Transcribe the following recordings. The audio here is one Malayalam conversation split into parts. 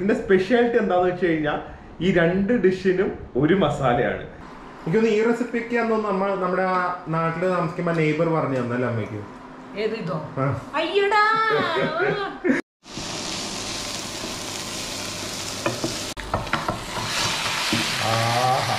ഇതിന്റെ സ്പെഷ്യാലിറ്റി എന്താന്ന് വെച്ച് കഴിഞ്ഞാൽ ഈ രണ്ട് ഡിഷിനും ഒരു മസാലയാണ് എനിക്കൊന്ന് ഈ റെസിപ്പിക്ക് തോന്നുന്നു നമ്മ നമ്മുടെ ആ നാട്ടില് താമസിക്കുമ്പോ നെയ്ബർ പറഞ്ഞു തന്നല്ലേ അമ്മയ്ക്ക് ഏത് ഇതോ ആ. അയ്യടാ ആഹാ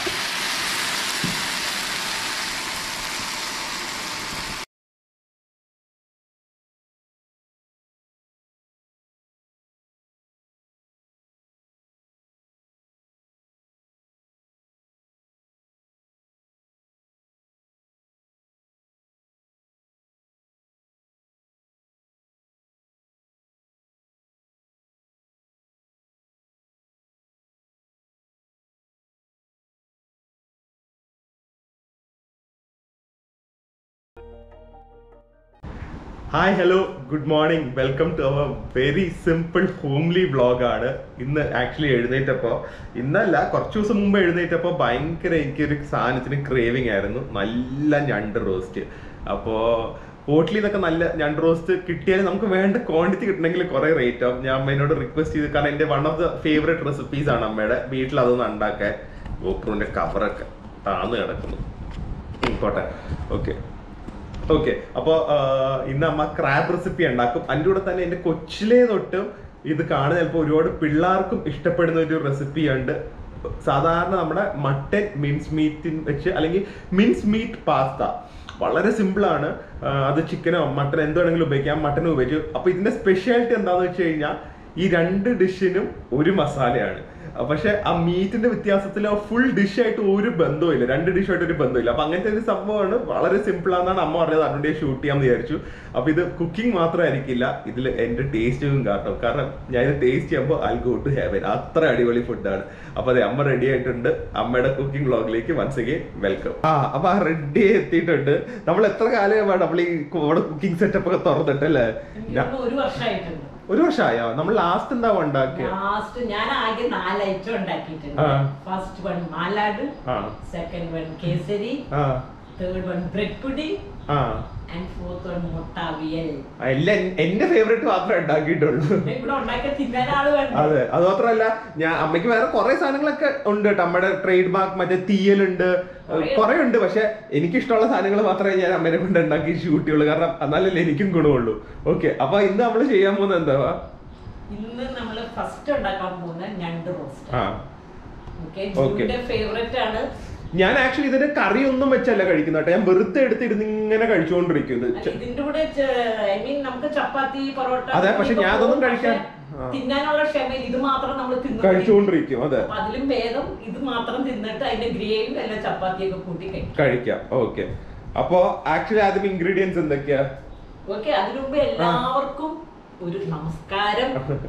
hi hello good morning welcome to our very simple homely ആണ് ഇന്ന് ആക്ച്വലി എഴുന്നേറ്റപ്പോൾ ഇന്നല്ല കുറച്ച് ദിവസം മുമ്പ് എഴുന്നേറ്റപ്പോൾ ഭയങ്കര എനിക്കൊരു സാധനത്തിന് ക്രേവിംഗ് ആയിരുന്നു നല്ല ഞണ്ട് റോസ്റ്റ് അപ്പോൾ ഹോട്ടലിൽ നിന്നൊക്കെ നല്ല ഞണ്ട് റോസ്റ്റ് കിട്ടിയാൽ നമുക്ക് വേണ്ട ക്വാണ്ടിറ്റി കിട്ടണമെങ്കിൽ കുറേ റേറ്റ് ആവും ഞാൻ അമ്മേനോട് റിക്വസ്റ്റ് ചെയ്ത് കാരണം എൻ്റെ one of the favourite recipes ആണ് അമ്മയുടെ വീട്ടിൽ അതൊന്ന് ഉണ്ടാക്കാൻ ഗോപ്രോന്റെ കവറൊക്കെ താന്ന് കിടക്കുന്നു ഉം, പോട്ടെ ഓക്കെ ഓക്കെ അപ്പോൾ ഇന്ന് അമ്മ ക്രാബ് റെസിപ്പി ഉണ്ടാക്കും അതിൻ്റെ കൂടെ തന്നെ എൻ്റെ കൊച്ചിലേ തൊട്ടും ഇത് കാണുന്ന ചിലപ്പോൾ ഒരുപാട് പിള്ളേർക്കും ഇഷ്ടപ്പെടുന്ന ഒരു റെസിപ്പി ഉണ്ട് സാധാരണ നമ്മുടെ മട്ടൻ മിൻസ് മീറ്റിൻ വെച്ച് അല്ലെങ്കിൽ മിൻസ് മീറ്റ് പാസ്ത വളരെ സിമ്പിളാണ് അത് ചിക്കനോ മട്ടൻ എന്ത് വേണമെങ്കിലും ഉപയോഗിക്കാം മട്ടനും ഉപയോഗിച്ചു അപ്പോൾ ഇതിന്റെ സ്പെഷ്യാലിറ്റി എന്താണെന്ന് വെച്ച് കഴിഞ്ഞാൽ ഈ രണ്ട് ഡിഷിനും ഒരു മസാലയാണ് അഹ് പക്ഷെ ആ മീറ്റിന്റെ വ്യത്യാസത്തിൽ ആ ഫുൾ ഡിഷായിട്ട് ഒരു ബന്ധവുമില്ല രണ്ട് ഡിഷായിട്ട് ഒരു ബന്ധമില്ല അപ്പൊ അങ്ങനത്തെ ഒരു സംഭവമാണ് വളരെ സിമ്പിൾ ആണെന്നാണ് അമ്മ പറഞ്ഞത് അതുകൊണ്ട് ഷൂട്ട് ചെയ്യാമെന്ന് വിചാരിച്ചു അപ്പൊ ഇത് കുക്കിംഗ് മാത്രമായിരിക്കില്ല ഇതിൽ എന്റെ ടേസ്റ്റും കാരണം കാരണം ഞാൻ ഇത് ടേസ്റ്റ് ചെയ്യുമ്പോൾ ഐ ഗോ ടു ഹെവൻ അത്ര അടിപൊളി ഫുഡാണ് അപ്പൊ അതെ അമ്മ റെഡി ആയിട്ടുണ്ട് അമ്മയുടെ കുക്കിംഗ് വ്ളോഗിലേക്ക് വൺസ് അഗെയിൻ വെൽക്കം ആ അപ്പൊ ആ റെഡി എത്തിയിട്ടുണ്ട് നമ്മൾ എത്ര കാലമാണ് നമ്മൾ ഈ നമ്മുടെ കുക്കിംഗ് സെറ്റപ്പ് ഒക്കെ തുറന്നിട്ടല്ലേ ഞാ- ഇന്ന് ഒരു വർഷമായിട്ടുണ്ട് ഒരു വർഷമായോ നമ്മൾ ലാസ്റ്റ് എന്താ ഉണ്ടാക്കിയത് ലാസ്റ്റ് ഞാൻ ആകെ നാല് ഐറ്റം ഉണ്ടാക്കിയിട്ടുണ്ട് ആ. ഫസ്റ്റ് വൺ മാലാഡ് ആ സെക്കൻഡ് വൺ കേസരി ആ തേർഡ് വൺ ബ്രെഡ് പുഡിംഗ് ആ ആൻഡ് ഫോർത്ത് വൺ മുട്ട അവിയൽ എല്ലാം എൻ- എന്റെ ഫേവറേറ്റ് മാത്രമേ ഉണ്ടാക്കിയിട്ടുള്ളൂ ഇവിടെ ഉണ്ടാക്കിയ തിന്നാൻ ആള് വേണ്ട അതെ അത് മാത്രമല്ല ഞാൻ അമ്മയ്ക്ക് വേറെ കുറെ സാധനങ്ങളൊക്കെ ഉണ്ട് കേട്ടോ അമ്മയുടെ ട്രേഡ് മാർക്ക് മറ്റേ തീയലുണ്ട് കുറെ ഉണ്ട് പക്ഷെ എനിക്ക് ഇഷ്ടമുള്ള സാധനങ്ങൾ മാത്രമേ ഞാൻ അമ്മേനെ കൊണ്ട് ഉണ്ടാക്കി ഷൂട്ട് ചെയ്യുള്ളൂ കാരണം എന്നാലല്ലേ എനിക്കും ഗുണമുള്ളൂ ഓക്കെ അപ്പൊ ഇന്ന് നമ്മൾ ചെയ്യാൻ പോകുന്നത് എന്താ ഇന്ന് നമ്മൾ ഫസ്റ്റ് ഉണ്ടാക്കാൻ പോകുന്ന ഞണ്ട് റോസ്റ്റ് ആ ഓക്കെ Okay. ജിന്റെ ഫേവറേറ്റ് ആണ് ഞാൻ ആക്ച്വലി ഇതിന്റെ കറി ഒന്നും വെച്ചല്ല കഴിക്കുന്നത് കേട്ടോ ഞാൻ വെറുതെ എടുത്തിരുന്ന് ഇങ്ങനെ കഴിച്ചുകൊണ്ടിരിക്കും ഇത് അല്ല, ഇതിന്റെ കൂടെ ഐ മീൻ നമുക്ക് ചപ്പാത്തി പൊറോട്ട അതെ, പക്ഷെ ഞാൻ അതൊന്നും പക്ഷെ കഴിക്കാൻ- ആ. തിന്നാനുള്ള ക്ഷമയിൽ ഇത് മാത്രം നമ്മൾ തിന്നു കഴിച്ചുകൊണ്ടിരിക്കും അതെ അപ്പൊ അതിലും ഭേദം ഇത് മാത്രം തിന്നിട്ട് അതിന്റെ ഗ്രേവിയും അല്ല ചപ്പാത്തിയൊക്കെ കൂട്ടി കഴിക്കും കഴിക്കാം ഓക്കെ അപ്പോ ആക്ച്വലി ആദ്യം ഇൻഗ്രീഡിയൻസ് എന്തൊക്കെയാ ഓക്കെ അതിനു മുമ്പ് എല്ലാവർക്കും ഒരു നമസ്കാരം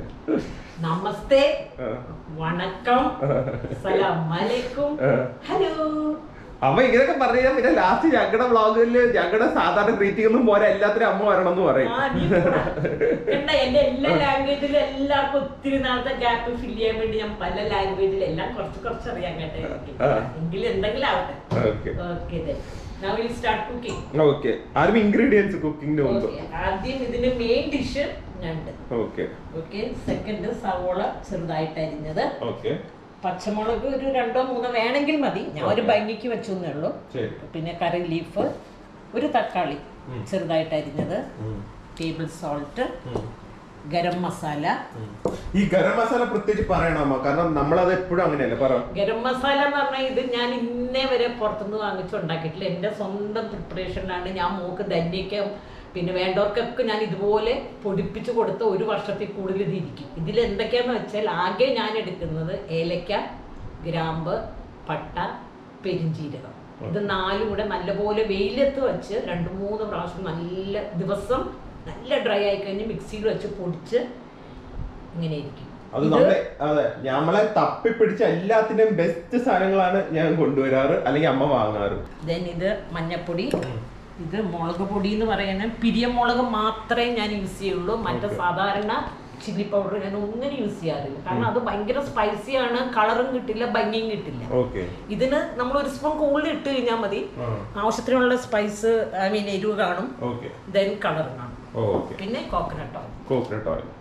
നമസ്തേ ആ. വണക്കം സലാം അലൈക്കും ആ. ഹലോ അമ്മ ഇങ്ങനെയൊക്കെ പറഞ്ഞു കഴിഞ്ഞാൽ പിന്നെ ലാസ്റ്റ് ഞങ്ങളുടെ വ്ളോഗില് ഞങ്ങളുടെ സാധാരണ ഗ്രീറ്റിംഗ് ഒന്നും പോരാ എല്ലാത്തിനും അമ്മ വരണം എന്ന് പറയും ആ, നീ പോടാ. കണ്ട എന്റെ എല്ലാ ലാംഗ്വേജിലും എല്ലാവർക്കും ഒത്തിരി നാളത്തെ ഗ്യാപ്പ് ഫില്ല് ചെയ്യാൻ വേണ്ടി ഞാൻ പല ലാംഗ്വേജിലും എല്ലാം കുറച്ച് കുറച്ച് അറിയാൻ കേട്ടെ എനിക്ക്. ആ. എങ്കിലും എന്തെങ്കിലും ആവട്ടെ okay okay now we'll start cooking okay ആരും ഇൻഗ്രീഡിയൻസ് കുക്കിംഗിന് മുമ്പ് Okay. ആദ്യം ഇതിന്റെ മെയിൻ ഡിഷ് ഞണ്ട് ഓക്കെ ഓക്കെ സെക്കൻഡ് സവോള ചെറുതായിട്ട് അരിഞ്ഞത് ഓക്കെ പച്ചമുളക് ഒരു രണ്ടോ മൂന്നോ വേണമെങ്കിൽ മതി ഞാൻ ഒരു Okay. ഭംഗിക്ക് വെച്ചേ ഉള്ളൂ ശരി പിന്നെ കറി ലീഫ് ഒരു തക്കാളി ഉം. ചെറുതായിട്ട് അരിഞ്ഞത് ഉം. ടേബിൾ സോൾട്ട് ഉം. ഗരം മസാല ഉം. ഈ ഗരം മസാല പ്രത്യേകിച്ച് പറയണമോ കാരണം നമ്മളത് എപ്പോഴും അങ്ങനെയല്ലേ പറ ഗരം മസാല എന്ന് പറഞ്ഞാൽ ഇത് ഞാൻ ഇന്നേ വരെ പുറത്തുനിന്ന് വാങ്ങിച്ചുണ്ടാക്കിയിട്ടില്ല എൻ്റെ സ്വന്തം പ്രിപ്പറേഷനിലാണ് ഞാൻ മോക്ക് ധന്യക്കും പിന്നെ വേണ്ടവർക്കൊക്കെ ഞാൻ ഇതുപോലെ പൊടിപ്പിച്ച് കൊടുത്ത ഒരു വർഷത്തിൽ കൂടുതൽ ഇത് ഇരിക്കും ഇതിൽ എന്തൊക്കെയാന്ന് വെച്ചാൽ ആകെ ഞാൻ എടുക്കുന്നത് ഏലക്ക ഗ്രാമ്പ് പട്ട പെരിഞ്ചീരകം ഇത് നാലും കൂടെ നല്ലപോലെ വെയിലത്ത് വെച്ച് രണ്ട് മൂന്ന് പ്രാവശ്യം നല്ല ദിവസം നല്ല ഡ്രൈ ആയി കഴിഞ്ഞ് മിക്സിയിൽ വെച്ച് പൊടിച്ച് ഇങ്ങനെ ഇരിക്കും അത് ഇത് നമ്മളെ അതെ നമ്മളെ തപ്പിപ്പിടിച്ച എല്ലാത്തിന്റെയും ബെസ്റ്റ് സാധനങ്ങളാണ് ഞാൻ കൊണ്ടുവരാറ് അല്ലെങ്കിൽ അമ്മ വാങ്ങാറ് ദെൻ ഇത് മഞ്ഞപ്പൊടി ഇത് മുളക് പൊടി എന്ന് പറയുന്നത് പിരിയമുളക് മാത്രമേ ഞാൻ യൂസ് ചെയ്യുള്ളൂ മറ്റേ Okay. സാധാരണ ചില്ലി പൗഡർ ഞാൻ ഒന്നിനും യൂസ് ചെയ്യാറില്ല കാരണം അത് ഭയങ്കര സ്പൈസിയാണ് കളറും കിട്ടില്ല ഭംഗിയും കിട്ടില്ല ഓക്കെ ഇതിന് നമ്മൾ ഒരു സ്പൂൺ കൂടുതൽ ഇട്ട് കഴിഞ്ഞാൽ മതി ആവശ്യത്തിനുള്ള സ്പൈസ് ഐ മീൻ എരിവ് കാണും ഓക്കെ ദെൻ കളർ കാണും ഓക്കെ പിന്നെ കോക്കനട്ട് ഓയിൽ കോക്കനട്ട് ഓയിൽ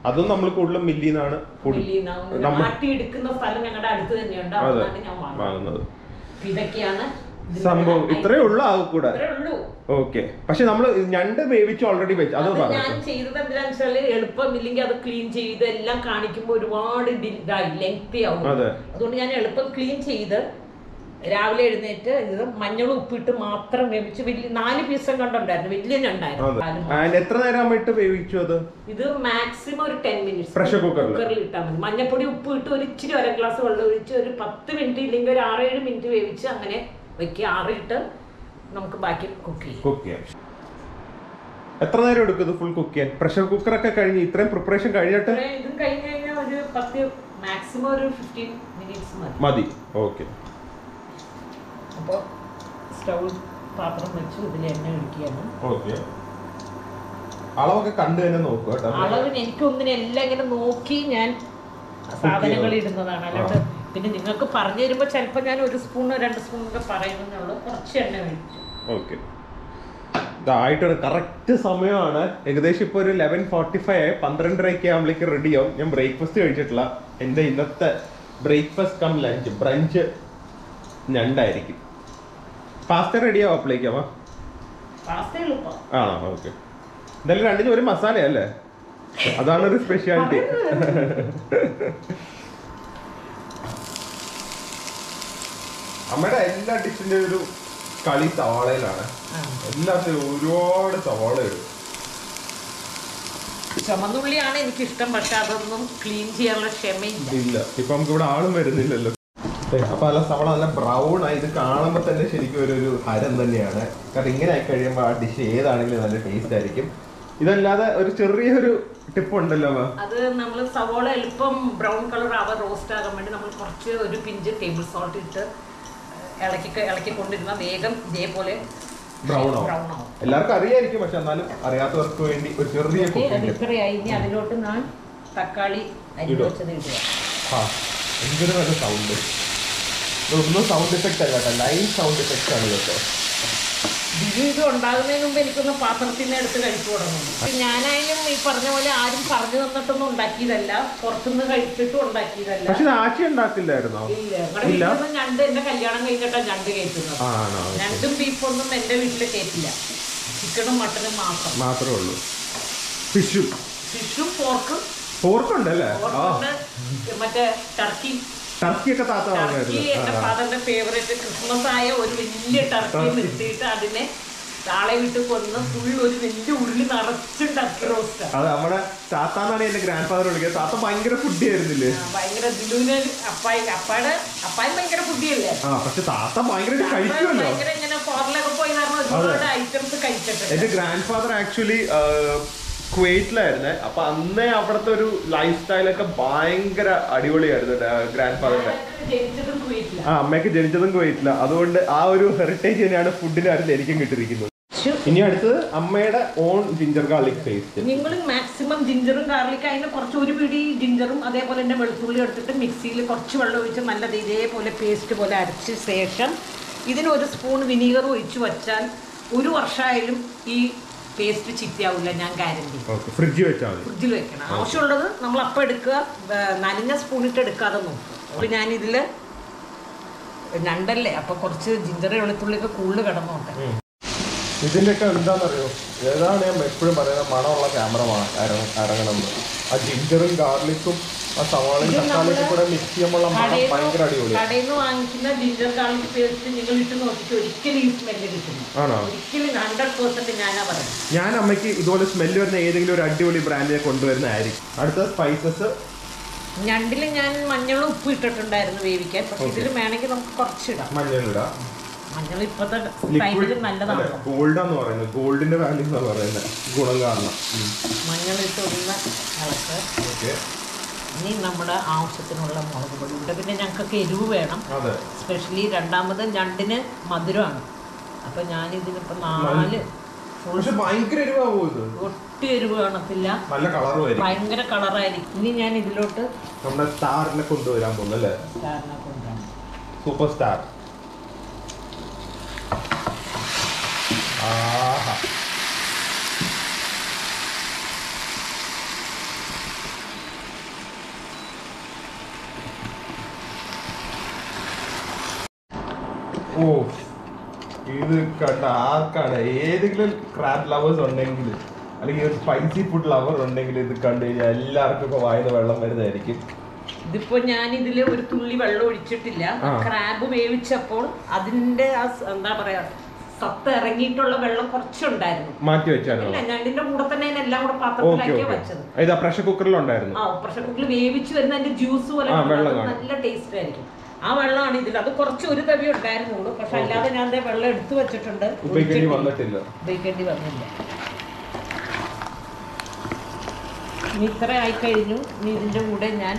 അതും നമ്മൾ കൂടുതലും മില്ലിന്നാണ് നമ്മൾ മാറ്റിയെടുക്കുന്ന സ്ഥലം ഞങ്ങളുടെ അടുത്ത് തന്നെയുണ്ട് അതെ അവിടുന്നാണ് ഞാൻ വാങ്ങുന്നത് വാങ്ങുന്നത് അപ്പൊ ഇതൊക്കെയാണ് ഇതിന്റെ സംഭവം item. ഇത്രേ ഉള്ളൂ ആ കൂടെ ഇത്രേ ഉള്ളൂ ഓക്കെ പക്ഷെ നമ്മൾ ഞണ്ട് വേവിച്ച് ഓൾറെഡി വെച്ച് അത് അത് ഞാൻ പറഞ്ഞു ചെയ്തത് എന്താണെന്ന് വെച്ചാല് എളുപ്പം ഇല്ലെങ്കിൽ അത് ക്ലീൻ ചെയ്ത് എല്ലാം കാണിക്കുമ്പോൾ ഒരുപാട് ഡി- ഇതായി ലെങ്തി ആവും അതെ. അതുകൊണ്ട് ഞാൻ എളുപ്പം ക്ലീൻ ചെയ്ത് രാവിലെ എഴുന്നേറ്റ് ഇത് മഞ്ഞളും ഉപ്പിട്ട് മാത്രം വേവിച്ച് വലിയ നാല് പീസും കണ്ടുണ്ടായിരുന്നു വലിയ ഞണ്ടായിരുന്നു അതെ നാല് ആൻഡ് എത്ര നേരം ആകുമ്പോൾ വേവിച്ചു അത് ഇത് മാക്സിമം ഒരു ടെൻ മിനിറ്റ്സ് Pressure cooker ല്? കുക്കറിൽ ഇട്ടാൽ മതി മഞ്ഞപ്പൊടി ഉപ്പ് ഇട്ട് ഒരു ഇച്ചിരി അര ഗ്ലാസ് വെള്ളം ഒഴിച്ച് ഒരു പത്ത് മിനിറ്റ് ഇല്ലെങ്കിൽ ഒരു ആറേഴ് മിനിറ്റ് വേവിച്ച് അങ്ങനെ വെക്കുക ആറിയിട്ട് നമുക്ക് ബാക്കി കുക്ക് ചെയ്യും കുക്ക് ചെയ്യാം എത്ര നേരം എടുക്കും ഇത് ഫുൾ കുക്ക് ചെയ്യാൻ പ്രഷർ കുക്കർ ഒക്കെ കഴിഞ്ഞ് ഇത്രയും പ്രിപ്പറേഷൻ കഴിഞ്ഞിട്ട് ഇത്രയും ഇതും കഴിഞ്ഞ് കഴിഞ്ഞാൽ ഒരു പത്ത് മാക്സിമം ഒരു ഫിഫ്റ്റീൻ മിനിറ്റ്സ് മതി മതി ഓക്കെ അപ്പോൾ സ്റ്റൗ പാത്രം വെച്ച് ഇതിൽ എണ്ണ ഒഴിക്കുകയാണ് ഓക്കെ അളവൊക്കെ കണ്ടു തന്നെ നോക്കുക കേട്ടോ അളവിന് എനിക്കൊന്നിനെ എല്ലാം ഇങ്ങനെ നോക്കി ഞാൻ സാധനങ്ങൾ ഇടുന്നതാണ് അല്ലാണ്ട് പിന്നെ നിങ്ങൾക്ക് പറഞ്ഞു തരുമ്പോൾ ചിലപ്പോൾ ഞാൻ ഒരു സ്പൂണോ രണ്ട് സ്പൂണൊക്കെ പറയുന്നുള്ളൂ കുറച്ച് എണ്ണ ഒഴിച്ചു ഓക്കെ ഇതായിട്ടാണ് കറക്റ്റ് സമയമാണ് ഏകദേശം ഇപ്പോൾ ഒരു ലെവൻ ഫോർട്ടി ഫൈവ് ആയി പന്ത്രണ്ടരയ്ക്ക് ആകുമ്പോഴേക്ക് റെഡി ആവും ഞാൻ ബ്രേക്ക്ഫാസ്റ്റ് കഴിച്ചിട്ടില്ല എൻ്റെ ഇന്നത്തെ ബ്രേക്ക്ഫാസ്റ്റ് കം ലഞ്ച് ബ്രഞ്ച് ഞണ്ടായിരിക്കും പാസ്ത റെഡി ആവും അപ്പോഴേക്കാവാ പാസ്ത എളുപ്പം ആണോ ഓക്കെ എന്തായാലും രണ്ടിനും ഒരു മസാലയല്ലേ അതാണ് ഒരു സ്പെഷ്യാലിറ്റി അമ്മയുടെ എല്ലാ ഡിഷിന്റെ ഒരു കളി സവാളയിലാണ് ആ. എല്ലാത്തിനും ഒരുപാട് സവാള ഇടും ചുമന്നുള്ളിയാണ് എനിക്കിഷ്ടം പക്ഷെ അതൊന്നും ക്ലീൻ ചെയ്യാനുള്ള ക്ഷമയില്ല ഇല്ല ഇപ്പൊ നമുക്ക് ഇവിടെ ആളും വരുന്നില്ലല്ലോ ദേ, അപ്പൊ നല്ല സവള നല്ല ബ്രൗൺ ആയി ഇത് കാണുമ്പോൾ തന്നെ ശരിക്കും ഒരു ഒരു ഹരം തന്നെയാണ് കാരണം ഇങ്ങനെ ആയി കഴിയുമ്പോൾ ആ ഡിഷ് ഏതാണെങ്കിലും നല്ല ടേസ്റ്റ് ആയിരിക്കും ഇതല്ലാതെ ഒരു ചെറിയൊരു ടിപ്പ് ഉണ്ടല്ലോ അമ്മ അത് നമ്മൾ സവോള എളുപ്പം ബ്രൗൺ കളർ ആവാൻ റോസ്റ്റ് ആകാൻ വേണ്ടി നമ്മൾ കുറച്ച് ഒരു പിഞ്ച് ടേബിൾ സോൾട്ട് ഇട്ട് ഇളക്കി ഇളക്കിക്കൊണ്ടിരുന്ന വേഗം ഇതേപോലെ ബ്രൗൺ ആവും ബ്രൗൺ ആവും എല്ലാവർക്കും അറിയായിരിക്കും പക്ഷെ എന്നാലും അറിയാത്തവർക്ക് വേണ്ടി ഒരു ചെറിയ ഓക്കെ അത് കുക്കിംഗ് ഇത്രയായി ഇനി അതിലോട്ട് ഞാൻ തക്കാളി അരി ഇടും. വെച്ചത് ഇടുക ആ എന്തൊരു നല്ല സൗണ്ട് ഇതൊന്നും സൗണ്ട് എഫക്റ്റ് അല്ല കേട്ടോ ലൈവ് സൗണ്ട് എഫക്റ്റ് ആണ് കേട്ടോ ബിജു ഇത് ഉണ്ടാകുന്നതിന് മുമ്പ് എനിക്കൊന്ന് പാത്രത്തിൽ നിന്ന് എടുത്ത് കഴിച്ചു തുടങ്ങുന്നു ഞാനായാലും ഈ പറഞ്ഞ പോലെ ആരും പറഞ്ഞു തന്നിട്ടൊന്നും ഉണ്ടാക്കിയതല്ല പുറത്തുനിന്ന് കഴിച്ചിട്ടും ഉണ്ടാക്കിയതല്ല പക്ഷെ ഇത് ആച്ചി ഉണ്ടാക്കില്ലായിരുന്നോ ഇല്ല ഞങ്ങളുടെ ഇല്ല? വീട്ടിൽ നിന്ന് ഞണ്ട് എന്റെ കല്യാണം കഴിഞ്ഞിട്ടാണ് ഞണ്ട് കയറ്റുന്നത് ആണോ ഞണ്ടും ബീഫൊന്നും എന്റെ വീട്ടിൽ കയറ്റില്ല ചിക്കനും മട്ടനും മാത്രം മാത്രമേ ഉള്ളൂ ഫിഷും ഫിഷും പോർക്കും പോർക്കുണ്ടല്ലേ ആ പോർക്കുണ്ട് മറ്റേ ടർക്കി ടർക്കിയൊക്കെ താത്ത ടർക്കി വാങ്ങായിരുന്നു എന്റെ ആ. ഫാദറിന്റെ ഫേവറേറ്റ് ക്രിസ്മസ് ആയ ഒരു വലിയ ടർക്കി ടർക്കി. നിർത്തിയിട്ട് അതിനെ താളെ വിട്ട് കൊന്ന് ഫുൾ ഒരു വലിയ ഉരുളി നിറച്ചും ടർക്കി റോസ്റ്റ് അത് നമ്മുടെ താത്താന്നാണ് എന്റെ ഗ്രാൻഡ് ഫാദർ വിളിക്കുന്നത് താത്ത ഭയങ്കര ഫുഡി ആയിരുന്നില്ലേ ഭയങ്കര ദിലുവിന് അപ്പായി അപ്പാടെ അപ്പായി ഭയങ്കര ഫുഡിയല്ലേ ആ പക്ഷെ താത്ത ഭയങ്കരമായിട്ട് കഴിക്കുമല്ലോ ഭയങ്കര ഇങ്ങനെ ഫോറിലൊക്കെ പോയി കാരണം ഒരുപാട് ഐറ്റംസ് കഴിച്ചിട്ടുണ്ട് എന്റെ ഗ്രാൻഡ് ഫാദർ ആക്ച്വലി കുവൈറ്റിലായിരുന്നേ അപ്പൊ അന്നേ അവിടുത്തെ ഒരു ലൈഫ് സ്റ്റൈലൊക്കെ ഭയങ്കര അടിപൊളിയായിരുന്നു ഗ്രാൻഡ് ഫാദറിന്റെ ജനിച്ചതും കുവൈറ്റില്ല ആ അമ്മയൊക്കെ ജനിച്ചതും കുവൈറ്റില്ല അതുകൊണ്ട് ആ ഒരു ഹെറിറ്റേജ് തന്നെയാണ് ഫുഡിന്റെ കാര്യത്തിൽ എനിക്കും കിട്ടിയിരിക്കുന്നത് ഇനി അടുത്തത് അമ്മയുടെ ഓൺ ജിഞ്ചർ ഗാർലിക് പേസ്റ്റ് നിങ്ങൾ മാക്സിമം ജിഞ്ചറും ഗാർലിക് അതിന് കുറച്ച് ഒരു പിടി ജിഞ്ചറും അതേപോലെ തന്നെ വെളുത്തുള്ളി എടുത്തിട്ട് മിക്സിയിൽ കുറച്ച് വെള്ളം ഒഴിച്ച് നല്ലത് ഇതേപോലെ പേസ്റ്റ് പോലെ അരച്ച ശേഷം ഇതിന് ഒരു സ്പൂൺ വിനീഗർ ഒഴിച്ച് വച്ചാൽ ഒരു വർഷമായാലും ഈ പേസ്റ്റ് ചിത്തിയാവില്ല ഞാൻ ഗ്യാരണ്ടി ഓക്കെ ഫ്രിഡ്ജിൽ വെച്ചാൽ മതി ഫ്രിഡ്ജിൽ വെക്കണം ആവശ്യമുള്ളത് നമ്മൾ അപ്പം എടുക്കുക ഏർ നനഞ്ഞ സ്പൂണിട്ട് എടുക്കാതെ നോക്കും അപ്പോൾ ഞാനിതിൽ ഞണ്ടല്ലേ അപ്പോൾ കുറച്ച് ജിഞ്ചറ് വെളുത്തുള്ളിയൊക്കെ കൂടുതൽ കിടന്നോട്ടെ ഇതിന്റെയൊക്കെ എന്താണെന്നറിയോ ഏതാണ് ഞാൻ എപ്പോഴും പറയുന്നത് മണമുള്ള ക്യാമറ ഇറങ്ങണം എന്ന് ആ ജിഞ്ചറും ഗാർലിക്കും ആ സവാളയും ഇത് തക്കാളിയൊക്കെ നമ്മള് കൂടെ മിക്സ് ചെയ്യുമ്പോൾ മണം ഭയങ്കര അടിപൊളിയാണ് കടയിൽ നിന്ന് വാങ്ങിക്കുന്ന ജിഞ്ചർ ഗാർലിക് പേസ്റ്റ് നിങ്ങൾ ഇട്ട് നോക്കിയിട്ട് ഒരിക്കലും ഈ സ്മെല്ല് കിട്ടുന്നു ആണോ ഒരിക്കലും ഹൺഡ്രഡ് പെർസെന്റ് ഞാനാ പറയുന്നത് ഞാൻ അമ്മയ്ക്ക് ഇതുപോലെ സ്മെല്ല് വരുന്ന ഏതെങ്കിലും ഒരു അടിപൊളി ബ്രാൻഡിനെ കൊണ്ടുവരുന്നതായിരിക്കും അടുത്ത സ്പൈസസ് ഞണ്ടിൽ ഞാൻ മഞ്ഞളും ഉപ്പ് ഇട്ടിട്ടുണ്ടായിരുന്നു വേവിക്കാൻ പക്ഷെ ഇതിൽ വേണമെങ്കിൽ നമുക്ക് കുറച്ചിടാം മഞ്ഞളിടാം മഞ്ഞൾ ഇപ്പോഴത്തെ ടൈമിൽ നല്ലതാണ് ഗോൾഡാന്ന് പറയുന്നത് ഗോൾഡിന്റെ വാല്യൂ എന്നാ പറയുന്നത് ഗുണം കാരണം മഞ്ഞൾ ഇട്ട് ഒന്ന് ഇളക്ക് ഓക്കെ ഇനി നമ്മുടെ ആവശ്യത്തിനുള്ള മുളക് പൊടി ഇവിടെ പിന്നെ ഞങ്ങൾക്കൊക്കെ എരിവ് വേണം അതെ സ്പെഷ്യലി രണ്ടാമത് ഞണ്ടിന് മധുരമാണ് അപ്പം ഞാനിതിനിപ്പോൾ നാല് പക്ഷെ ഭയങ്കര എരിവാവോ ഇത് ഒട്ടി എരിവ് കാണത്തില്ല നല്ല കളറും ആയിരിക്കും ഭയങ്കര കളറായിരിക്കും ഇനി ഞാൻ ഇതിലോട്ട് നമ്മുടെ സ്റ്റാറിനെ കൊണ്ടുവരാൻ പോകുന്നു അല്ലേ സ്റ്റാറിനെ കൊണ്ടുവരണം സൂപ്പർ സ്റ്റാർ ഓ ഇത് കണ്ട ആർക്കാണ് ഏതെങ്കിലും ക്രാബ് ലവേഴ്സ് ഉണ്ടെങ്കിൽ അല്ലെങ്കിൽ ഒരു സ്പൈസി ഫുഡ് ലവർ ഉണ്ടെങ്കിൽ ഇത് കണ്ടു കഴിഞ്ഞാൽ എല്ലാവർക്കും ഇപ്പൊ വായന വെള്ളം വരുന്നതായിരിക്കും ഇതിപ്പോ ഞാൻ ഇതില് ഒരു തുള്ളി വെള്ളം ഒഴിച്ചിട്ടില്ല ആ. ക്രാബ് വേവിച്ചപ്പോൾ അതിന്റെ ആ സ- എന്താ പറയാ സത്ത് ഇറങ്ങിയിട്ടുള്ള വെള്ളം കുറച്ചുണ്ടായിരുന്നു മാറ്റി വെച്ചാണോ ഇല്ല ഞാൻ ഇതിന്റെ കൂടെ തന്നെ ഞാൻ എല്ലാം കൂടെ ഓക്കെ പാത്രത്തിലാക്കിയാ ഓക്കെ വെച്ചത് ഇതാ പ്രഷർ കുക്കറിലുണ്ടായിരുന്നു ആ പ്രഷർ കുക്കറിൽ വേവിച്ച് വരുന്ന അതിന്റെ ജ്യൂസ് പോലെ ആ, കാണും. വെള്ളം അത് കാണും. നല്ല ടേസ്റ്റ് ആയിരിക്കും ആ വെള്ളമാണ് ഇതിൽ അത് കുറച്ച് ഒരു തവി ഉണ്ടായിരുന്നുള്ളൂ പക്ഷെ അല്ലാതെ ഞാൻ ദേ വെള്ളം എടുത്തു വെച്ചിട്ടുണ്ട് ഉപയോഗിക്കേണ്ടി ഒഴിച്ചിട്ടില്ല. വന്നിട്ടില്ല ഉപയോഗിക്കേണ്ടി വന്നില്ല ഇനി ഇത്ര ആയിക്കഴിഞ്ഞു ഇനി ഇതിന്റെ കൂടെ ഞാൻ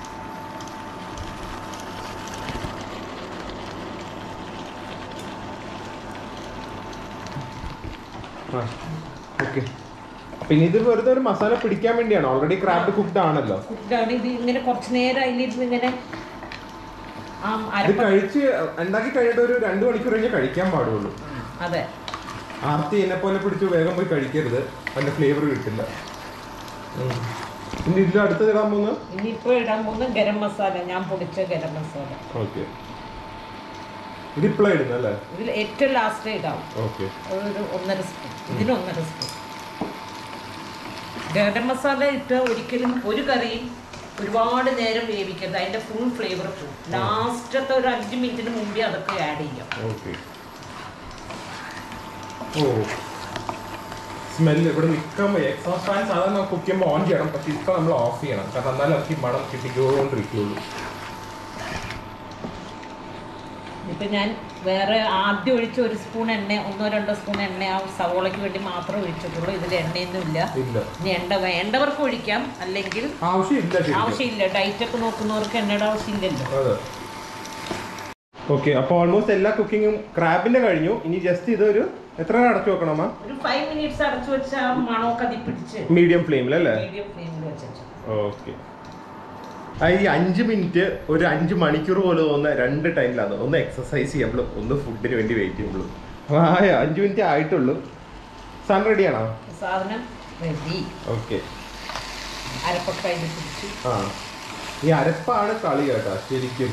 ഓക്കെ പിന്നെ ഇത് വെറുതെ ഒരു മസാല പിടിക്കാൻ വേണ്ടിയാണ് ഓൾറെഡി ക്രാബ് കുക്ക്ഡ് ആണല്ലോ കുക്കാണ് ഇത് ഇങ്ങനെ കുറച്ച് നേരം അതിലിരുന്ന് ഇങ്ങനെ ആ ഇത് അരപ്പ കഴിച്ച് ഉണ്ടാക്കി കഴിഞ്ഞിട്ട് ഒരു രണ്ടു മണിക്കൂർ കഴിഞ്ഞ് കഴിക്കാൻ പാടുള്ളൂ അതെ ആർത്തി എന്നെ പോലെ പിടിച്ച് വേഗം പോയി കഴിക്കരുത് അതിന്റെ ഫ്ലേവർ കിട്ടില്ല ഉം. പിന്നെ ഇതിൽ അടുത്തത് ഇടാൻ പോകുന്നത് ഇനിയിപ്പോ ഇടാൻ പോകുന്ന ഗരം മസാല ഞാൻ പൊടിച്ച ഗരം മസാല ഓക്കെ ഇതിപ്പോഴാണ് ഇടുന്നത് അല്ലേ ഇതിൽ ഏറ്റവും ലാസ്റ്റ് ഇടാം ഓക്കെ ഒരു ഒന്നര സ്പൂൺ ഇതിന് ഒന്നര സ്പൂൺ ഗരം മസാല ഇട്ട് ഒരിക്കലും ഒരു കറിയും ഒരുപാട് നേരം വേവിക്കരുത് അതിന്റെ ഫുൾ ഫ്ലേവർ പോകും ലാസ്റ്റത്തെ ഒരു അഞ്ച് മിനിറ്റിന് മുമ്പേ അതൊക്കെ ആഡ് ചെയ്യാം ഓക്കെ ഓ സ്മെല്ല് ഇവിടെ നിൽക്കാൻ വയ്യ എക്സോസ്റ്റ് ഫാൻ സാധാരണ കുക്ക് ചെയ്യുമ്പോൾ ഓൺ ചെയ്യണം പക്ഷെ ഇപ്പം നമ്മൾ ഓഫ് ചെയ്യണം കാരണം എന്നാലും നമുക്ക് ഈ മണം കിട്ടിക്കൊണ്ടിരിക്കുള്ളൂ ഇപ്പൊ ഞാൻ വേറെ ആദ്യം ഒഴിച്ച ഒരു സ്പൂൺ എണ്ണ ഒന്നോ രണ്ടോ സ്പൂൺ എണ്ണ ആ സവോളയ്ക്ക് വേണ്ടി മാത്രമേ ഒഴിച്ചിട്ടുള്ളൂ ഇതിൽ എണ്ണയൊന്നും ഇല്ല ഇല്ല ഇനി എണ്ണ വേണ്ടവർക്ക് ഒഴിക്കാം അല്ലെങ്കിൽ ആവശ്യമില്ല ശരിക്കും ആവശ്യമില്ല ഡയറ്റ് ഒക്കെ നോക്കുന്നവർക്ക് എണ്ണയുടെ ആവശ്യമില്ലല്ലോ അതെ ഓക്കെ അപ്പോൾ ഓൾമോസ്റ്റ് എല്ലാ കുക്കിങ്ങും ക്രാബിന്റെ കഴിഞ്ഞു ഇനി ജസ്റ്റ് ഇതൊരു എത്ര നേരം അടച്ചു വെക്കണമാ ഒരു ഫൈവ് മിനിറ്റ്സ് അടച്ചു വെച്ചാൽ മണമൊക്കെ അതി പിടിച്ച് മീഡിയം ഫ്ലെയിമിലല്ലേ മീഡിയം ഫ്ലെയിമിൽ വെച്ചു ഓക്കെ ഈ അഞ്ച് മിനിറ്റ് ഒരു അഞ്ച് മണിക്കൂർ പോലെ തോന്നുന്ന രണ്ട് ടൈമിലാണ് ഒന്ന് എക്സസൈസ് ചെയ്യുമ്പോഴും ഒന്ന് ഫുഡിന് വേണ്ടി വെയിറ്റ് ചെയ്യുമ്പോഴും ആയ അഞ്ച് മിനിറ്റ് ആയിട്ടുള്ളൂ സാൻ റെഡിയാണോ സാധനം റെഡി ഓക്കെ അരപ്പൊക്കെ അതിൽ പിടിച്ച് ആ ഈ അരപ്പാണ് കളി കേട്ടോ ശരിക്കും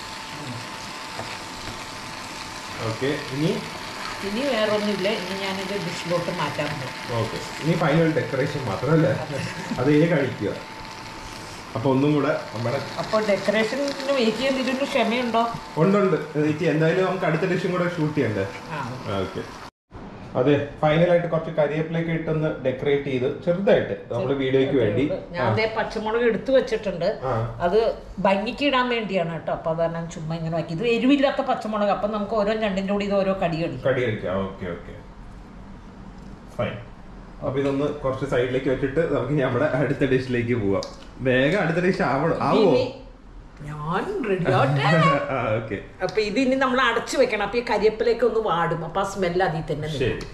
ഓക്കെ ഇനി ഇനി വേറെ ഒന്നുമില്ല ഇനി ഞാനിത് ഡിഷിലോട്ട് മാറ്റാൻ പോകും ഓക്കെ ഇനി ഫൈനൽ ഡെക്കറേഷൻ മാത്രമല്ലേ അത് ഇനി കഴിക്കുക അപ്പൊ ഒന്നും കൂടെ നമ്മുടെ അപ്പോൾ ഡെക്കറേഷന് വെയിറ്റ് ചെയ്യാൻ ഇതിനൊരു ക്ഷമയുണ്ടോ ഉണ്ടുണ്ട് ചേച്ചി എന്തായാലും നമുക്ക് അടുത്ത ഡിഷും കൂടെ ഷൂട്ട് ചെയ്യണ്ടേ ആ ഓക്കെ അതെ ഫൈനലായിട്ട് കുറച്ച് കരിവേപ്പിലൊക്കെ ഇട്ടൊന്ന് ഡെക്കറേറ്റ് ചെയ്ത് ചെറുതായിട്ട് നമ്മൾ വീഡിയോയ്ക്ക് വേണ്ടി ഞാൻ അതേ പച്ചമുളക് എടുത്തു വെച്ചിട്ടുണ്ട് ആ അത് ഭംഗിക്ക് ഇടാൻ വേണ്ടിയാണ് കേട്ടോ അപ്പൊ അതാണ് ഞാൻ ചുമ്മാ ഇങ്ങനെ ആക്കി ഇത് എരിവില്ലാത്ത പച്ചമുളക് അപ്പൊ നമുക്ക് ഓരോ രണ്ടിന്റെ കൂടി ഇത് ഓരോ കടി കടിക്കും കടി കഴിക്കാം ഓക്കെ ഓക്കെ ഫൈൻ അപ്പൊ ഇതൊന്ന് കുറച്ച് സൈഡിലേക്ക് വെച്ചിട്ട് നമുക്ക് നമ്മുടെ അടുത്ത ഡിഷിലേക്ക് പോവാം വേഗം അടുത്ത ഡിഷ് ആവണം ആവോ ഇനി ഞാൻ റെഡി ആവട്ടെ ആ ഓക്കെ അപ്പൊ ഇത് ഇനി നമ്മൾ അടച്ചു വെക്കണം അപ്പൊ ഈ കരിയപ്പിലേക്ക് ഒന്ന് വാടും അപ്പൊ ആ സ്മെല്ല് അതിൽ തന്നെ നിൽക്കും. ശരി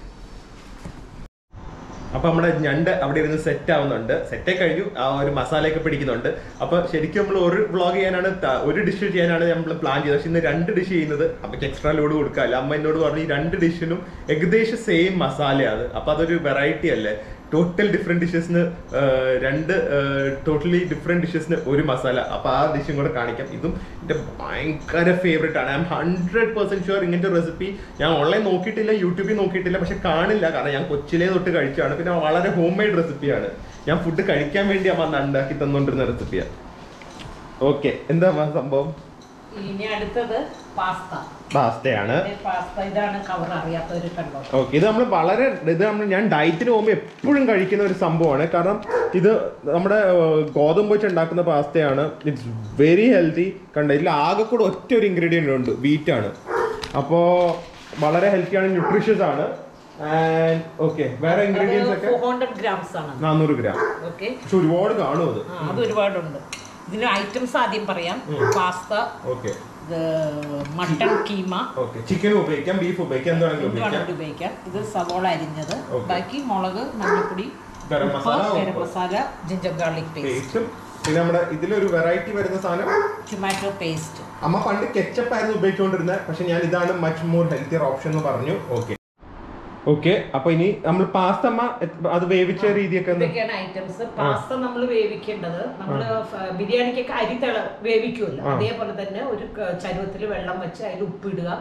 അപ്പൊ നമ്മുടെ ഞണ്ട് അവിടെ ഇരുന്ന് സെറ്റ് ആവുന്നുണ്ട് സെറ്റേ കഴിഞ്ഞു ആ ഒരു മസാലയൊക്കെ പിടിക്കുന്നുണ്ട് അപ്പൊ ശരിക്കും നമ്മൾ ഒരു വ്ളോഗ് ചെയ്യാനാണ് ത- ഒരു ഡിഷ് ചെയ്യാനാണ് നമ്മൾ പ്ലാൻ ചെയ്തത് പക്ഷെ ഇന്ന് രണ്ട് ഡിഷ് ചെയ്യുന്നത് അപ്പൊ എക്സ്ട്രാ ലോഡ് കൊടുക്കാല്ല അമ്മ എന്നോട് പറഞ്ഞു ഈ രണ്ട് ഡിഷിനും ഏകദേശം സെയിം മസാലയാണ് അപ്പൊ അതൊരു വെറൈറ്റി അല്ലേ ടോട്ടൽ ഡിഫറെന്റ് ഡിഷസിന് രണ്ട് ടോട്ടലി ഡിഫറെന്റ് ഡിഷസിന് ഒരു മസാല അപ്പൊ ആ ഡിഷും കൂടെ കാണിക്കാം ഇതും എന്റെ ഭയങ്കര ഫേവറേറ്റ് ആണ് I am hundred percent sure ഇങ്ങനത്തെ റെസിപ്പി ഞാൻ ഓൺലൈൻ നോക്കിയിട്ടില്ല യൂട്യൂബിൽ നോക്കിയിട്ടില്ല പക്ഷെ കാണില്ല കാരണം ഞാൻ കൊച്ചിലേ തൊട്ട് കഴിച്ചാണ് പിന്നെ വളരെ ഹോം മെയ്ഡ് റെസിപ്പിയാണ് ഞാൻ ഫുഡ് കഴിക്കാൻ വേണ്ടി അമ്മ അന്ന് ഉണ്ടാക്കി തന്നുകൊണ്ടിരുന്ന റെസിപ്പിയാണ് ഓക്കെ എന്താ അമ്മ സംഭവം ഇനി അടുത്തത് പാസ്ത പാസ്തയാണ് പാസ്ത ഇതാണ് കവർ അറിയാത്തവർ കണ്ടോ ഓക്കെ ഇത് നമ്മൾ വളരെ ഇത് നമ്മൾ ഞാൻ ഡയറ്റിന് പോകുമ്പോൾ എപ്പോഴും കഴിക്കുന്ന ഒരു സംഭവമാണ് കാരണം ഇത് നമ്മുടെ ഏർ, ഗോതമ്പ് വെച്ച് ഉണ്ടാക്കുന്ന പാസ്തയാണ് ഇറ്റ്സ് വെരി ഹെൽത്തി കണ്ട ഇതിൽ ആകെ കൂടെ ഒറ്റ ഒരു ഇൻഗ്രീഡിയൻ്റ് ഉണ്ട് വീറ്റ് ആണ് അപ്പോൾ വളരെ ഹെൽത്തിയാണ് ന്യൂട്രീഷ്യസ് ആണ് ആൻഡ് ഓക്കെ വേറെ ഇൻഗ്രീഡിയൻസ് ഒക്കെ ഫോർ ഹൺഡ്രഡ് ഗ്രാംസ് ആണ് നാനൂറ് ഗ്രാം ഓക്കെ പക്ഷെ ഒരുപാട് കാണും അത് അത് ഒരുപാടുണ്ട് ഇതിന് ഐറ്റംസ് ആദ്യം പറയാം pasta okay mutton keema okay chicken ഉപയോഗിക്കാം ബീഫ് ഉപയോഗിക്കാം എന്ത് വേണമെങ്കിലും എന്ത് ഉപയോഗിക്കാം വേണമെങ്കിലും ഉപയോഗിക്കാം ഇത് സവോള അരിഞ്ഞത് Okay. ബാക്കി മുളക് മഞ്ഞൾപ്പൊടി ഗരം ഉപ്പ്, മസാല, ഗരം ഉപ്പ്. മസാല ജിഞ്ചർ ഗാർലിക് പേസ്റ്റ് പേസ്റ്റും പിന്നെ നമ്മുടെ ഇതിലൊരു വെറൈറ്റി വരുന്ന സാധനം ടൊമാറ്റോ പേസ്റ്റ് അമ്മ പണ്ട് കെച്ചപ്പ് ആയിരുന്നു ഉപയോഗിച്ചുകൊണ്ടിരുന്നത് പക്ഷെ ഞാൻ ഇതാണ് മച്ച് മോർ ഹെൽത്തിയർ ഓപ്ഷൻ എന്ന് പറഞ്ഞു ഓക്കെ ഓക്കെ അപ്പൊ ഇനി നമ്മൾ പാസ്ത അമ്മ എത്ര- അത് വേവിച്ച രീതിയൊക്കെ ഒന്ന് ഇതൊക്കെയാണ് ഐറ്റംസ് പാസ്ത നമ്മൾ വേവിക്കേണ്ടത് നമ്മൾ ബിരിയാണിക്കൊക്കെ അരി തിള വേവിക്കുമല്ലോ ആ. അതേപോലെ തന്നെ ഒരു ചരുവത്തിൽ വെള്ളം വെച്ച് അതിൽ ഉപ്പിടുക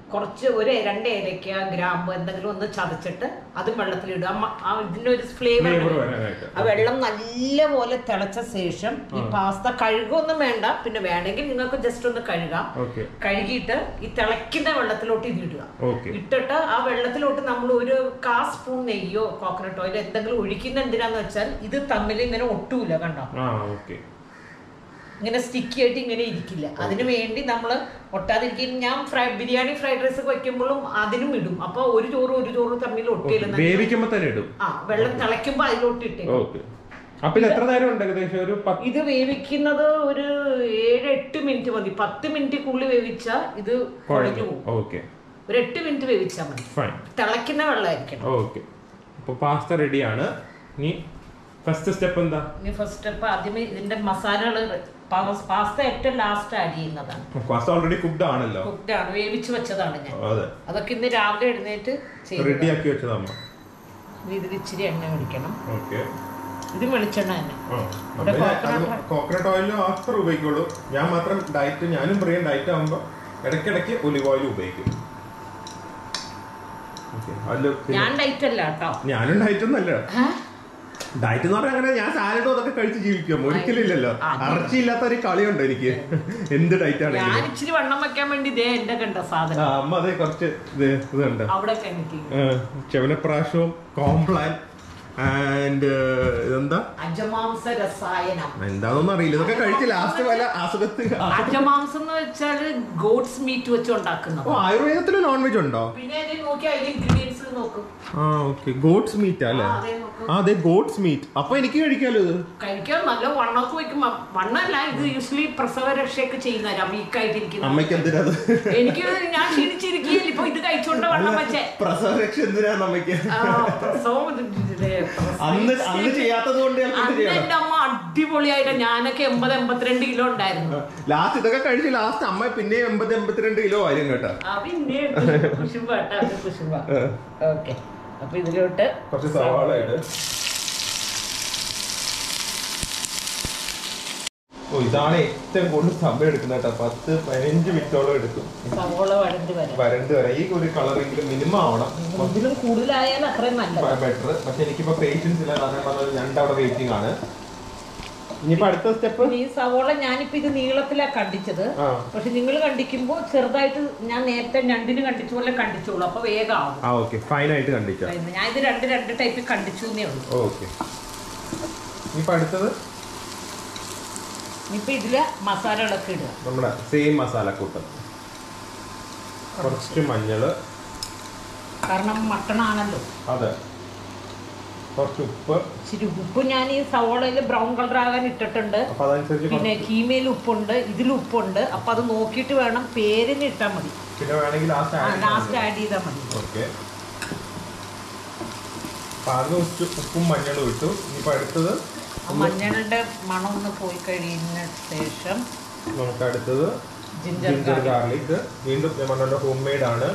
കുറച്ച് ഒരു രണ്ട് ഏലക്ക ഗ്രാമ്പ് എന്തെങ്കിലും ഒന്ന് ചതച്ചിട്ട് അതും വെള്ളത്തിലിടുക ആ മ- ആ ഇതിന്റെ ഒരു ഫ്ലേവർ ഫ്ലേവർ വരാനായിട്ട് ആ വെള്ളം നല്ലപോലെ തിളച്ച ശേഷം ഈ പാസ്ത കഴുകൊന്നും വേണ്ട പിന്നെ വേണമെങ്കിൽ നിങ്ങൾക്ക് ജസ്റ്റ് ഒന്ന് കഴുകാം ഓക്കെ കഴുകിയിട്ട് ഈ തിളയ്ക്കുന്ന വെള്ളത്തിലോട്ട് ഇത് ഇടുക ഓക്കെ ഇട്ടിട്ട് ആ വെള്ളത്തിലോട്ട് നമ്മൾ ഒരു കാ സ്പൂൺ നെയ്യോ കോക്കനട്ട് ഓയിലോ എന്തെങ്കിലും ഒഴിക്കുന്ന എന്തിനാന്ന് വെച്ചാൽ ഇത് തമ്മിൽ ഇങ്ങനെ ഒട്ടൂല കണ്ടോ ആ ഓക്കെ ഇങ്ങനെ സ്റ്റിക്കി ആയിട്ട് ഇങ്ങനെ ഇരിക്കില്ല അതിനു വേണ്ടി നമ്മൾ ഒട്ടാതിരിക്കും ഞാൻ ഫ്രൈ ബിരിയാണി ഫ്രൈഡ് റൈസ് ഒക്കെ വെക്കുമ്പോഴും അതിനും ഇടും അപ്പൊ ഒരു ചോറും ഒരു ചോറും തമ്മിൽ ഒട്ടിയില്ല വേവിക്കുമ്പോ തന്നെ ഇടും ആ വെള്ളം തിളയ്ക്കുമ്പോ അതിലോട്ട് ഇട്ടേ ഓക്കെ അപ്പൊ ഇത് എത്ര നേരം ഉണ്ട് ഏകദേശം ഒരു പത്ത് ഇത് വേവിക്കുന്നത് ഒരു ഏഴ് എട്ട് മിനിറ്റ് മതി പത്ത് മിനിറ്റിക്കുള്ളിൽ വേവിച്ചാൽ ഇത് കുഴഞ്ഞു പോകും ഓക്കെ ഒരു എട്ട് മിനിറ്റ് വേവിച്ചാൽ മതി ഫൈൻ തിളയ്ക്കുന്ന വെള്ളമായിരിക്കണം ഓക്കെ അപ്പൊ പാസ്ത റെഡിയാണ് ഇനി ഫസ്റ്റ് സ്റ്റെപ്പ് എന്താ ഇനി ഫസ്റ്റ് സ്റ്റെപ്പ് ആദ്യമേ ഇതിന്റെ മസാലകൾ പാസ്ത ഏറ്റവും ലാസ്റ്റ് ആഡ് ചെയ്യുന്നതാണ് പാസ്ത ഓൾറെഡി കുക്ക്ഡ് ആണല്ലോ കുക്ക്ഡ് ആണ് വേവിച്ച് വെച്ചതാണ് ഞാൻ അതെ അതൊക്കെ ഇന്ന് രാവിലെ എഴുന്നേറ്റ് ചെയ്തു റെഡിയാക്കി വെച്ചതമ്മ ഇതിൽ ഇച്ചിരി എണ്ണ ഒഴിക്കണം ഓക്കെ ഇത് വെളിച്ചെണ്ണ തന്നെ ഇവിടെ coconut- കോക്കനട്ട് ഓയിൽ മാത്രം ഉപയോഗിക്കുള്ളൂ ഞാൻ മാത്രം ഡയറ്റ് ഞാനും പ്രിയം ഡയറ്റ് ആകുമ്പോ ഇടയ്ക്കിടയ്ക്ക് ഒലിവ് ഓയിൽ ഉപയോഗിക്കും Okay, അതില് പിന്നെ- ഞാൻ ഡയറ്റ് അല്ല കേട്ടോ ഞാനും ഡയറ്റ് ഒന്നല്ല ഏ? ഡയറ്റ് എന്ന് പറഞ്ഞാൽ അങ്ങനെ ഞാൻ സാലഡും അതൊക്കെ കഴിച്ച് ജീവിക്കും ഒരിക്കലും ഇല്ലല്ലോ അത് അറച്ചിയില്ലാത്ത ഒരു കളിയുണ്ട് എനിക്ക് എന്ത് ഡയറ്റ് ഞാൻ ആണെങ്കിലും ഇച്ചിരി വണ്ണം വെക്കാൻ വേണ്ടി ദേ എന്റെ കണ്ട ആ, സാധനം അമ്മ അതെ കുറച്ച് ഇത് ഇതുണ്ട് അവിടെ എനിക്ക് ചെവനപ്രാശവും കോംപ്ലാൻ ആൻഡ് ഇതെന്താ അജമാംസ രസായനം എന്താണെന്നൊന്നും അറിയില്ല ഇതൊക്കെ കഴിച്ച് ലാസ്റ്റ് വല്ല അസുഖത്ത് അജമാംസം എന്ന് വെച്ചാല് ഗോഡ്സ് മീറ്റ് വെച്ച് ഉണ്ടാക്കുന്നത് ഓ ആയുർവേദത്തിൽ നോൺ വെജ് ഉണ്ടോ പിന്നെ അതിൽ നോക്കി അതിൽ ഇൻഗ്രീഡിയൻസ് നോക്കും ആ ഓക്കെ ഗോഡ്സ് മീറ്റ് അല്ലേ ആ, അതെ നോക്കും ആ അതെ ഗോഡ്സ് മീറ്റ് അപ്പൊ എനിക്ക് കഴിക്കാലോ ഇത് കഴിക്കാൻ നല്ല വണ്ണമൊക്കെ വെക്കും വണ്ണല്ല ഇത് യൂഷ്വലി പ്രസവ രക്ഷയൊക്കെ ചെയ്യുന്നവരാ വീക്കായിട്ടിരിക്കുന്ന അമ്മയ്ക്ക് എന്തിനാ അത് എനിക്ക് ഞാൻ ക്ഷീണിച്ചിരിക്കുകയില്ല ഇപ്പൊ ഇത് കഴിച്ചോണ്ട വണ്ണം വെച്ചേ പ്രസവരക്ഷ എന്തിനാ അമ്മയ്ക്ക് ആ, പ്രസവം ഇത് ഇത് അന്ന് അന്ന് ചെയ്യാത്തത് കൊണ്ട് ചിലപ്പോൾ അന്ന് ചെയ്യണം എന്റെ അമ്മ അടിപൊളിയായിട്ട് ഞാനൊക്കെ എൺപത് എൺപത്തിരണ്ട് കിലോ ഉണ്ടായിരുന്നു ലാസ്റ്റ് ഇതൊക്കെ കഴിച്ച് ലാസ്റ്റ് അമ്മ പിന്നെ എൺപത് എൺപത്തിരണ്ട് കിലോ ആയിരുന്നു കേട്ടോ ആ പിന്നെ കുശുമ്പ കേട്ടോ അത് കുശുമ്പ ഓക്കെ അപ്പൊ ഇതിലോട്ട് കുറച്ച് സവാള ഇട് ഓ ഇതാണ് ഏറ്റവും കൂടുതൽ സമയം എടുക്കുന്നത് കേട്ടോ പത്ത് പതിനഞ്ച് മിനിറ്റോളം എടുക്കും സവോള വഴണ്ട് വരാം വരണ്ട് വരാം ഈ ഒരു കളറെങ്കിലും മിനിമം ആവണം ഇതിലും കൂടുതലായാൽ അത്രയും നല്ലത് ബെറ്റർ പക്ഷെ എനിക്കിപ്പോ പേഷ്യൻസ് ഇല്ല ഞാൻ പറഞ്ഞത് രണ്ടവിടെ വെയിറ്റിംഗ് ആണ് ഇനിയിപ്പോ അടുത്ത സ്റ്റെപ്പ് ഈ സവോള ഞാനിപ്പോ ഇത് നീളത്തിലാ കണ്ടിച്ചത് ആ പക്ഷെ നിങ്ങൾ കണ്ടിക്കുമ്പോ ചെറുതായിട്ട് ഞാൻ നേരത്തെ രണ്ടിന് കണ്ടിച്ച പോലെ കണ്ടിച്ചോളൂ അപ്പൊ വേഗം ആവും ആ ഓക്കെ ഫൈൻ ആയിട്ട് കണ്ടിക്കാം ഞാൻ ഇത് രണ്ട് രണ്ട് ടൈപ്പിൽ കണ്ടിച്ചു എന്നേ ഉള്ളൂ ഓക്കെ ഇനിയിപ്പോ അടുത്തത് ഇനിയിപ്പോ ഇതില് മസാലകളൊക്കെ ഇടുക നമ്മുടെ സെയിം മസാലക്കൂട്ട് കുറച്ച് മഞ്ഞള് കാരണം മട്ടൺ ആണല്ലോ അതെ കുറച്ച് ഉപ്പ് ഇച്ചിരി ഉപ്പ് ഞാൻ ഈ സവോളയിൽ ബ്രൗൺ കളർ ആകാൻ ഇട്ടിട്ടുണ്ട് അപ്പൊ അതനുസരിച്ച് പിന്നെ കുറച്ച് കീമയിൽ ഉപ്പുണ്ട് ഇതിൽ ഉപ്പുണ്ട് അപ്പൊ അത് നോക്കിയിട്ട് വേണം പേരിന് ഇട്ടാൽ മതി പിന്നെ വേണമെങ്കിൽ ലാസ്റ്റ് ആ ആഡ് ലാസ്റ്റ് ആഡ് ചെയ്താൽ മതി ഓക്കെ പാകം ഉപ്പ് ഉപ്പും മഞ്ഞളും ഇട്ടു ഇനിയിപ്പോ അടുത്തത് ആ മഞ്ഞളുടെ മണം ഒന്ന് പോയി കഴിയുന്ന ശേഷം നമുക്ക് അടുത്തത് ജിഞ്ചർ ജിഞ്ചർ ഗാർലിക് ഗാർലിക് വീണ്ടും ഞാൻ പറഞ്ഞ ഹോം മെയ്ഡ് ആണ്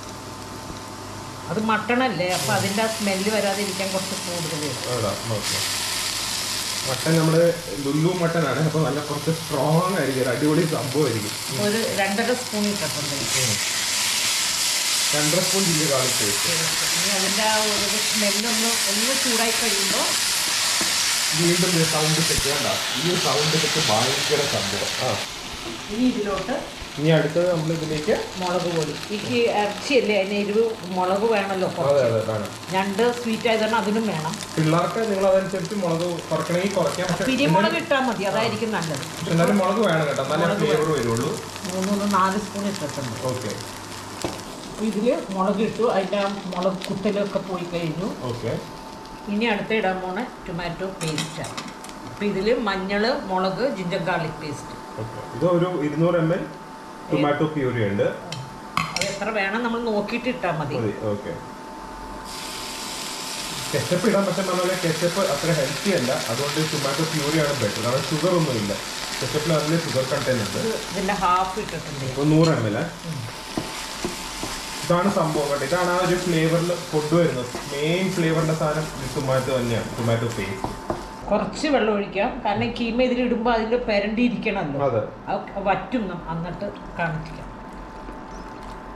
അത് മട്ടണല്ലേ അപ്പൊ അതിന്റെ ആ സ്മെല്ല് വരാതിരിക്കാൻ കുറച്ച് കൂടുതൽ ഇടും. അതാ നോക്കാം മട്ടൻ നമ്മുടെ ലുല്ലു മട്ടൻ ആണ് അപ്പൊ നല്ല കുറച്ച് സ്ട്രോങ് ആയിരിക്കും ഒരു അടിപൊളി സംഭവമായിരിക്കും ഒരു രണ്ടര സ്പൂൺ ഇട്ടിട്ടുണ്ട് രണ്ടര സ്പൂൺ ജിഞ്ചർ ഗാർലിക് പേസ്റ്റ് ഇനി അതിന്റെ ആ ഒരു സ്മെല്ലൊന്ന് ഒന്ന് ചൂടായി കഴിയുമ്പോൾ വീണ്ടും സൗണ്ട് സെറ്റ് വേണ്ട ഈ സൗണ്ട് സെറ്റ് ഭയങ്കര സംഭവം ആ ഇനി ഇതിലോട്ട് ഇനി അടുത്തത് നമ്മൾ ഇതിലേക്ക് മുളക് പൊടി ഈ ഇറച്ചിയല്ലേ അതിന് എരിവ് മുളക് വേണമല്ലോ അതെ കുറച്ച് അതെ വേണം രണ്ട് സ്വീറ്റ് ആയതുകൊണ്ട് അതിനും വേണം പിള്ളേർക്ക് നിങ്ങൾ അതനുസരിച്ച് മുളക് കുറയ്ക്കണമെങ്കിൽ കുറയ്ക്കാം പക്ഷെ പിരിമുളക് ഇട്ടാൽ മതി അതായിരിക്കും നല്ലത് പക്ഷെ എന്നാലും മുളക് വേണം കേട്ടോ നല്ല മുളക് ഫ്ലേവർ വരുള്ളൂ മൂന്ന് നാല് സ്പൂൺ ഇട്ടിട്ടുണ്ട് ഓക്കെ അപ്പോൾ ഇതിൽ മുളക് ഇട്ടു അതിൻ്റെ ആ മുളക് കുത്തലൊക്കെ പോയി കഴിഞ്ഞു ഓക്കെ ഇനി അടുത്ത ഇടാൻ പോണ ടൊമാറ്റോ പേസ്റ്റ് അപ്പോൾ ഇതിൽ മഞ്ഞൾ മുളക് ജിഞ്ചർ ഗാർലിക് പേസ്റ്റ് ഓക്കെ ഇത് ഒരു ഇരുന്നൂറ് എം എൽ ടൊമാറ്റോ പ്യൂരി ഉണ്ട് അത് എത്ര വേണം നമ്മൾ നോക്കിയിട്ട് ഇട്ടാൽ മതി മതി ഓക്കെ കെച്ചപ്പ് ഇടാൻ പക്ഷെ പറഞ്ഞ കെച്ചപ്പ് അത്ര ഹെൽത്തി അല്ല അതുകൊണ്ട് ടൊമാറ്റോ പ്യൂരി ആണ് ബെറ്റർ കാരണം ഷുഗർ ഒന്നും ഇല്ല കെച്ചപ്പിൽ അതിൽ ഷുഗർ കണ്ടന്റ് ഉണ്ട് ഇത് ഇതിൻ്റെ ഹാഫ് ഇട്ടിട്ടുണ്ട് ഇപ്പോൾ നൂറ് എം എൽ ഇതാണ് സംഭവം കേട്ടോ ഇതാണ് ആ ഒരു ഫ്ലേവറിൽ കൊണ്ടുവരുന്നത് മെയിൻ ഫ്ലേവറിന്റെ സാധനം ഈ ടൊമാറ്റോ തന്നെയാണ് ടൊമാറ്റോ പേസ്റ്റ് കുറച്ച് വെള്ളം ഒഴിക്കാം കാരണം കീമ ഇതിൽ ഇടുമ്പോൾ അതിൽ പെരണ്ടിയിരിക്കണമല്ലോ അതെ അത് വറ്റും നം- എന്നിട്ട് കാണിച്ചിക്കാം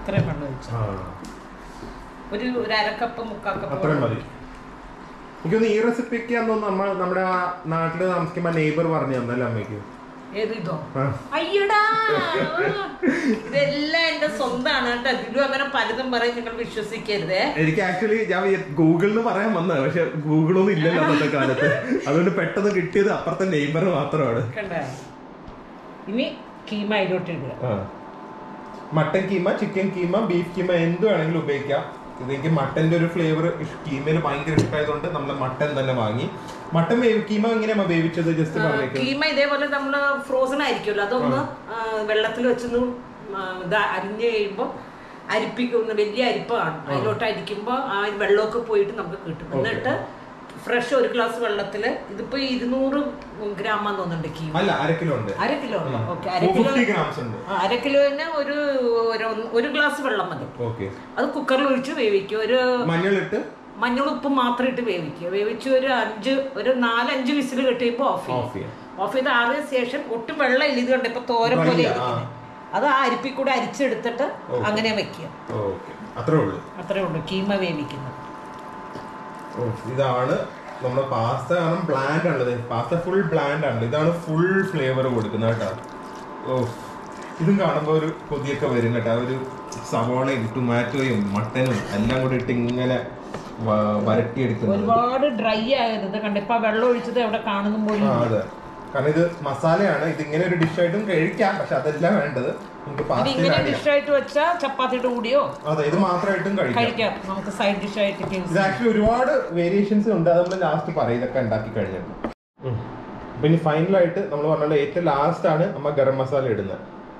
ഇത്രയും വെള്ളം ഒഴിച്ചു ആ ഒരു ഒരു അരക്കപ്പ് മുക്കാൽ കപ്പ് അത്രയും മതി എനിക്കൊന്ന് ഈ റെസിപ്പിക്ക് തോന്നുന്നു നമ്മ നമ്മുടെ ആ നാട്ടില് താമസിക്കുമ്പോ നെയ്ബർ പറഞ്ഞു തന്നല്ലേ അമ്മയ്ക്ക് ഏത് ഇതോ ആ. അയ്യടാ ഇതെല്ലാം എന്റെ സ്വന്തമാണ് കേട്ടോ ഇതിലും അങ്ങനെ പലതും പറയും നിങ്ങൾ വിശ്വസിക്കരുതേ എനിക്ക് ആക്ച്വലി ഞാൻ ഗൂഗിളിൽ പറയാൻ വന്നത് പക്ഷെ ഗൂഗിളൊന്നും ഇല്ലല്ലോ അന്നത്തെ കാലത്ത് അതുകൊണ്ട് പെട്ടെന്ന് കിട്ടിയത് അപ്പുറത്തെ നെയ്ബർ മാത്രമാണ് കണ്ട ഇനി കീമ അതിലോട്ട് ഇടുക ആ. Mutton keema chicken keema beef keema എന്ത് വേണമെങ്കിലും ഉപയോഗിക്കാം ഇതെനിക്ക് മട്ടന്റെ ഒരു ഫ്ലേവർ കീമയിൽ ഭയങ്കര ഇഷ്ടമായതുകൊണ്ട് നമ്മൾ മട്ടൻ തന്നെ വാങ്ങി മട്ടൻ വേവി കീമ എങ്ങനെയാ വേവിച്ചത് ജസ്റ്റ് പറഞ്ഞേക്ക് കീമ ഇതേപോലെ നമ്മള് ഫ്രോസൺ ആയിരിക്കുമല്ലോ അതൊന്ന് ആ, വെള്ളത്തിൽ വെച്ചൊന്ന് ആ, ഇത് അരിഞ്ഞ് കഴിയുമ്പോൾ അരിപ്പിക്കുന്ന വലിയ അരിപ്പ കാണും അതിലോട്ട് അരിക്കുമ്പോൾ ആ വെള്ളമൊക്കെ പോയിട്ട് നമുക്ക് കിട്ടും എന്നിട്ട് ഫ്രഷ് ഒരു ഗ്ലാസ് വെള്ളത്തില് ഇതിപ്പോ ഇരുന്നൂറ് ഗ്രാമാന്ന് തോന്നുന്നുണ്ട് കീമ അല്ല അര കിലോ ഉണ്ട് അര കിലോ ഉള്ളു ഓക്കെ അര കിലോ ഫിഫ്റ്റി ഗ്രാംസ് ഉണ്ട് ആ, അര കിലോന് ഒരു ഒരു- ഒരു ഗ്ലാസ് വെള്ളം മതി ഓക്കെ അത് കുക്കറിൽ ഒഴിച്ച് വേവിക്കും ഒരു മഞ്ഞളിട്ട് മഞ്ഞളും ഉപ്പും മാത്രം ഇട്ട് വേവിക്കുക വേവിച്ച് ഒരു അഞ്ച് ഒരു നാലഞ്ച് വിസിൽ കെട്ടിയപ്പോൾ ഓഫ് ഓഫ് ചെയ്യും ചെയ്യാം ഓഫ് ചെയ്ത് ആറിയ ശേഷം ഒട്ടും വെള്ളം ഇല്ല ഇത് കണ്ട് ഇപ്പൊ തോരൻ Dry പോലെ ആ. ഇരിക്കുന്നത് അത് ആ അരിപ്പി കൂടെ അരിച്ചെടുത്തിട്ട് അങ്ങനെ വെക്കുക ഓക്കെ അത്രേ ഉള്ളൂ അത്രേ ഉള്ളൂ കീമ വേവിക്കുന്നത് ഓ, ഇതാണ് നമ്മുടെ പാസ്ത കാരണം ബ്ലാൻഡ് ആണത് പാസ്ത ഫുൾ ബ്ലാൻഡ് ആണ് ഇതാണ് ഫുൾ ഫ്ലേവർ കൊടുക്കുന്നത് കേട്ടോ ഓ ഇതും കാണുമ്പോൾ ഒരു കൊതിയൊക്കെ വരും കേട്ടോ ആ ഒരു സവോളയും ടൊമാറ്റോയും മട്ടനും എല്ലാം കൂടി ഇട്ട് ഇങ്ങനെ വ- വരട്ടിയെടുക്കുന്നത് ഒരുപാട് ഡ്രൈ ആകരുത് കണ്ട ഇപ്പൊ ആ വെള്ളം ഒഴിച്ചത് എവിടെ കാണുന്ന പോലെ ആ അതെ കാരണം ഇത് മസാലയാണ് ഇത് ഇങ്ങനെ ഒരു ഡിഷായിട്ടും കഴിക്കാം പക്ഷെ അതല്ല വേണ്ടത് നമുക്ക് ഇത് പാസ്തയിൽ ഇങ്ങനെ ആഡ് ചെയ്യാം ഡിഷായിട്ട് വെച്ചാൽ ചപ്പാത്തിയുടെ കൂടിയോ അതെ ഇത് മാത്രമായിട്ടും കഴിക്കാം കഴിക്കാം നമുക്ക് സൈഡ് ഡിഷായിട്ട് ഇത് ആക്ച്വലി ഒരുപാട് വേരിയേഷൻസ് ഉണ്ട് അത് നമ്മൾ ലാസ്റ്റ് പറയും ഇതൊക്കെ ഉണ്ടാക്കി കഴിഞ്ഞിട്ട് അപ്പൊ ഇനി ഫൈനലായിട്ട് നമ്മൾ പറഞ്ഞ ഏറ്റവും ലാസ്റ്റ് ആണ് നമ്മ ഗരം മസാല ഇടുന്നത്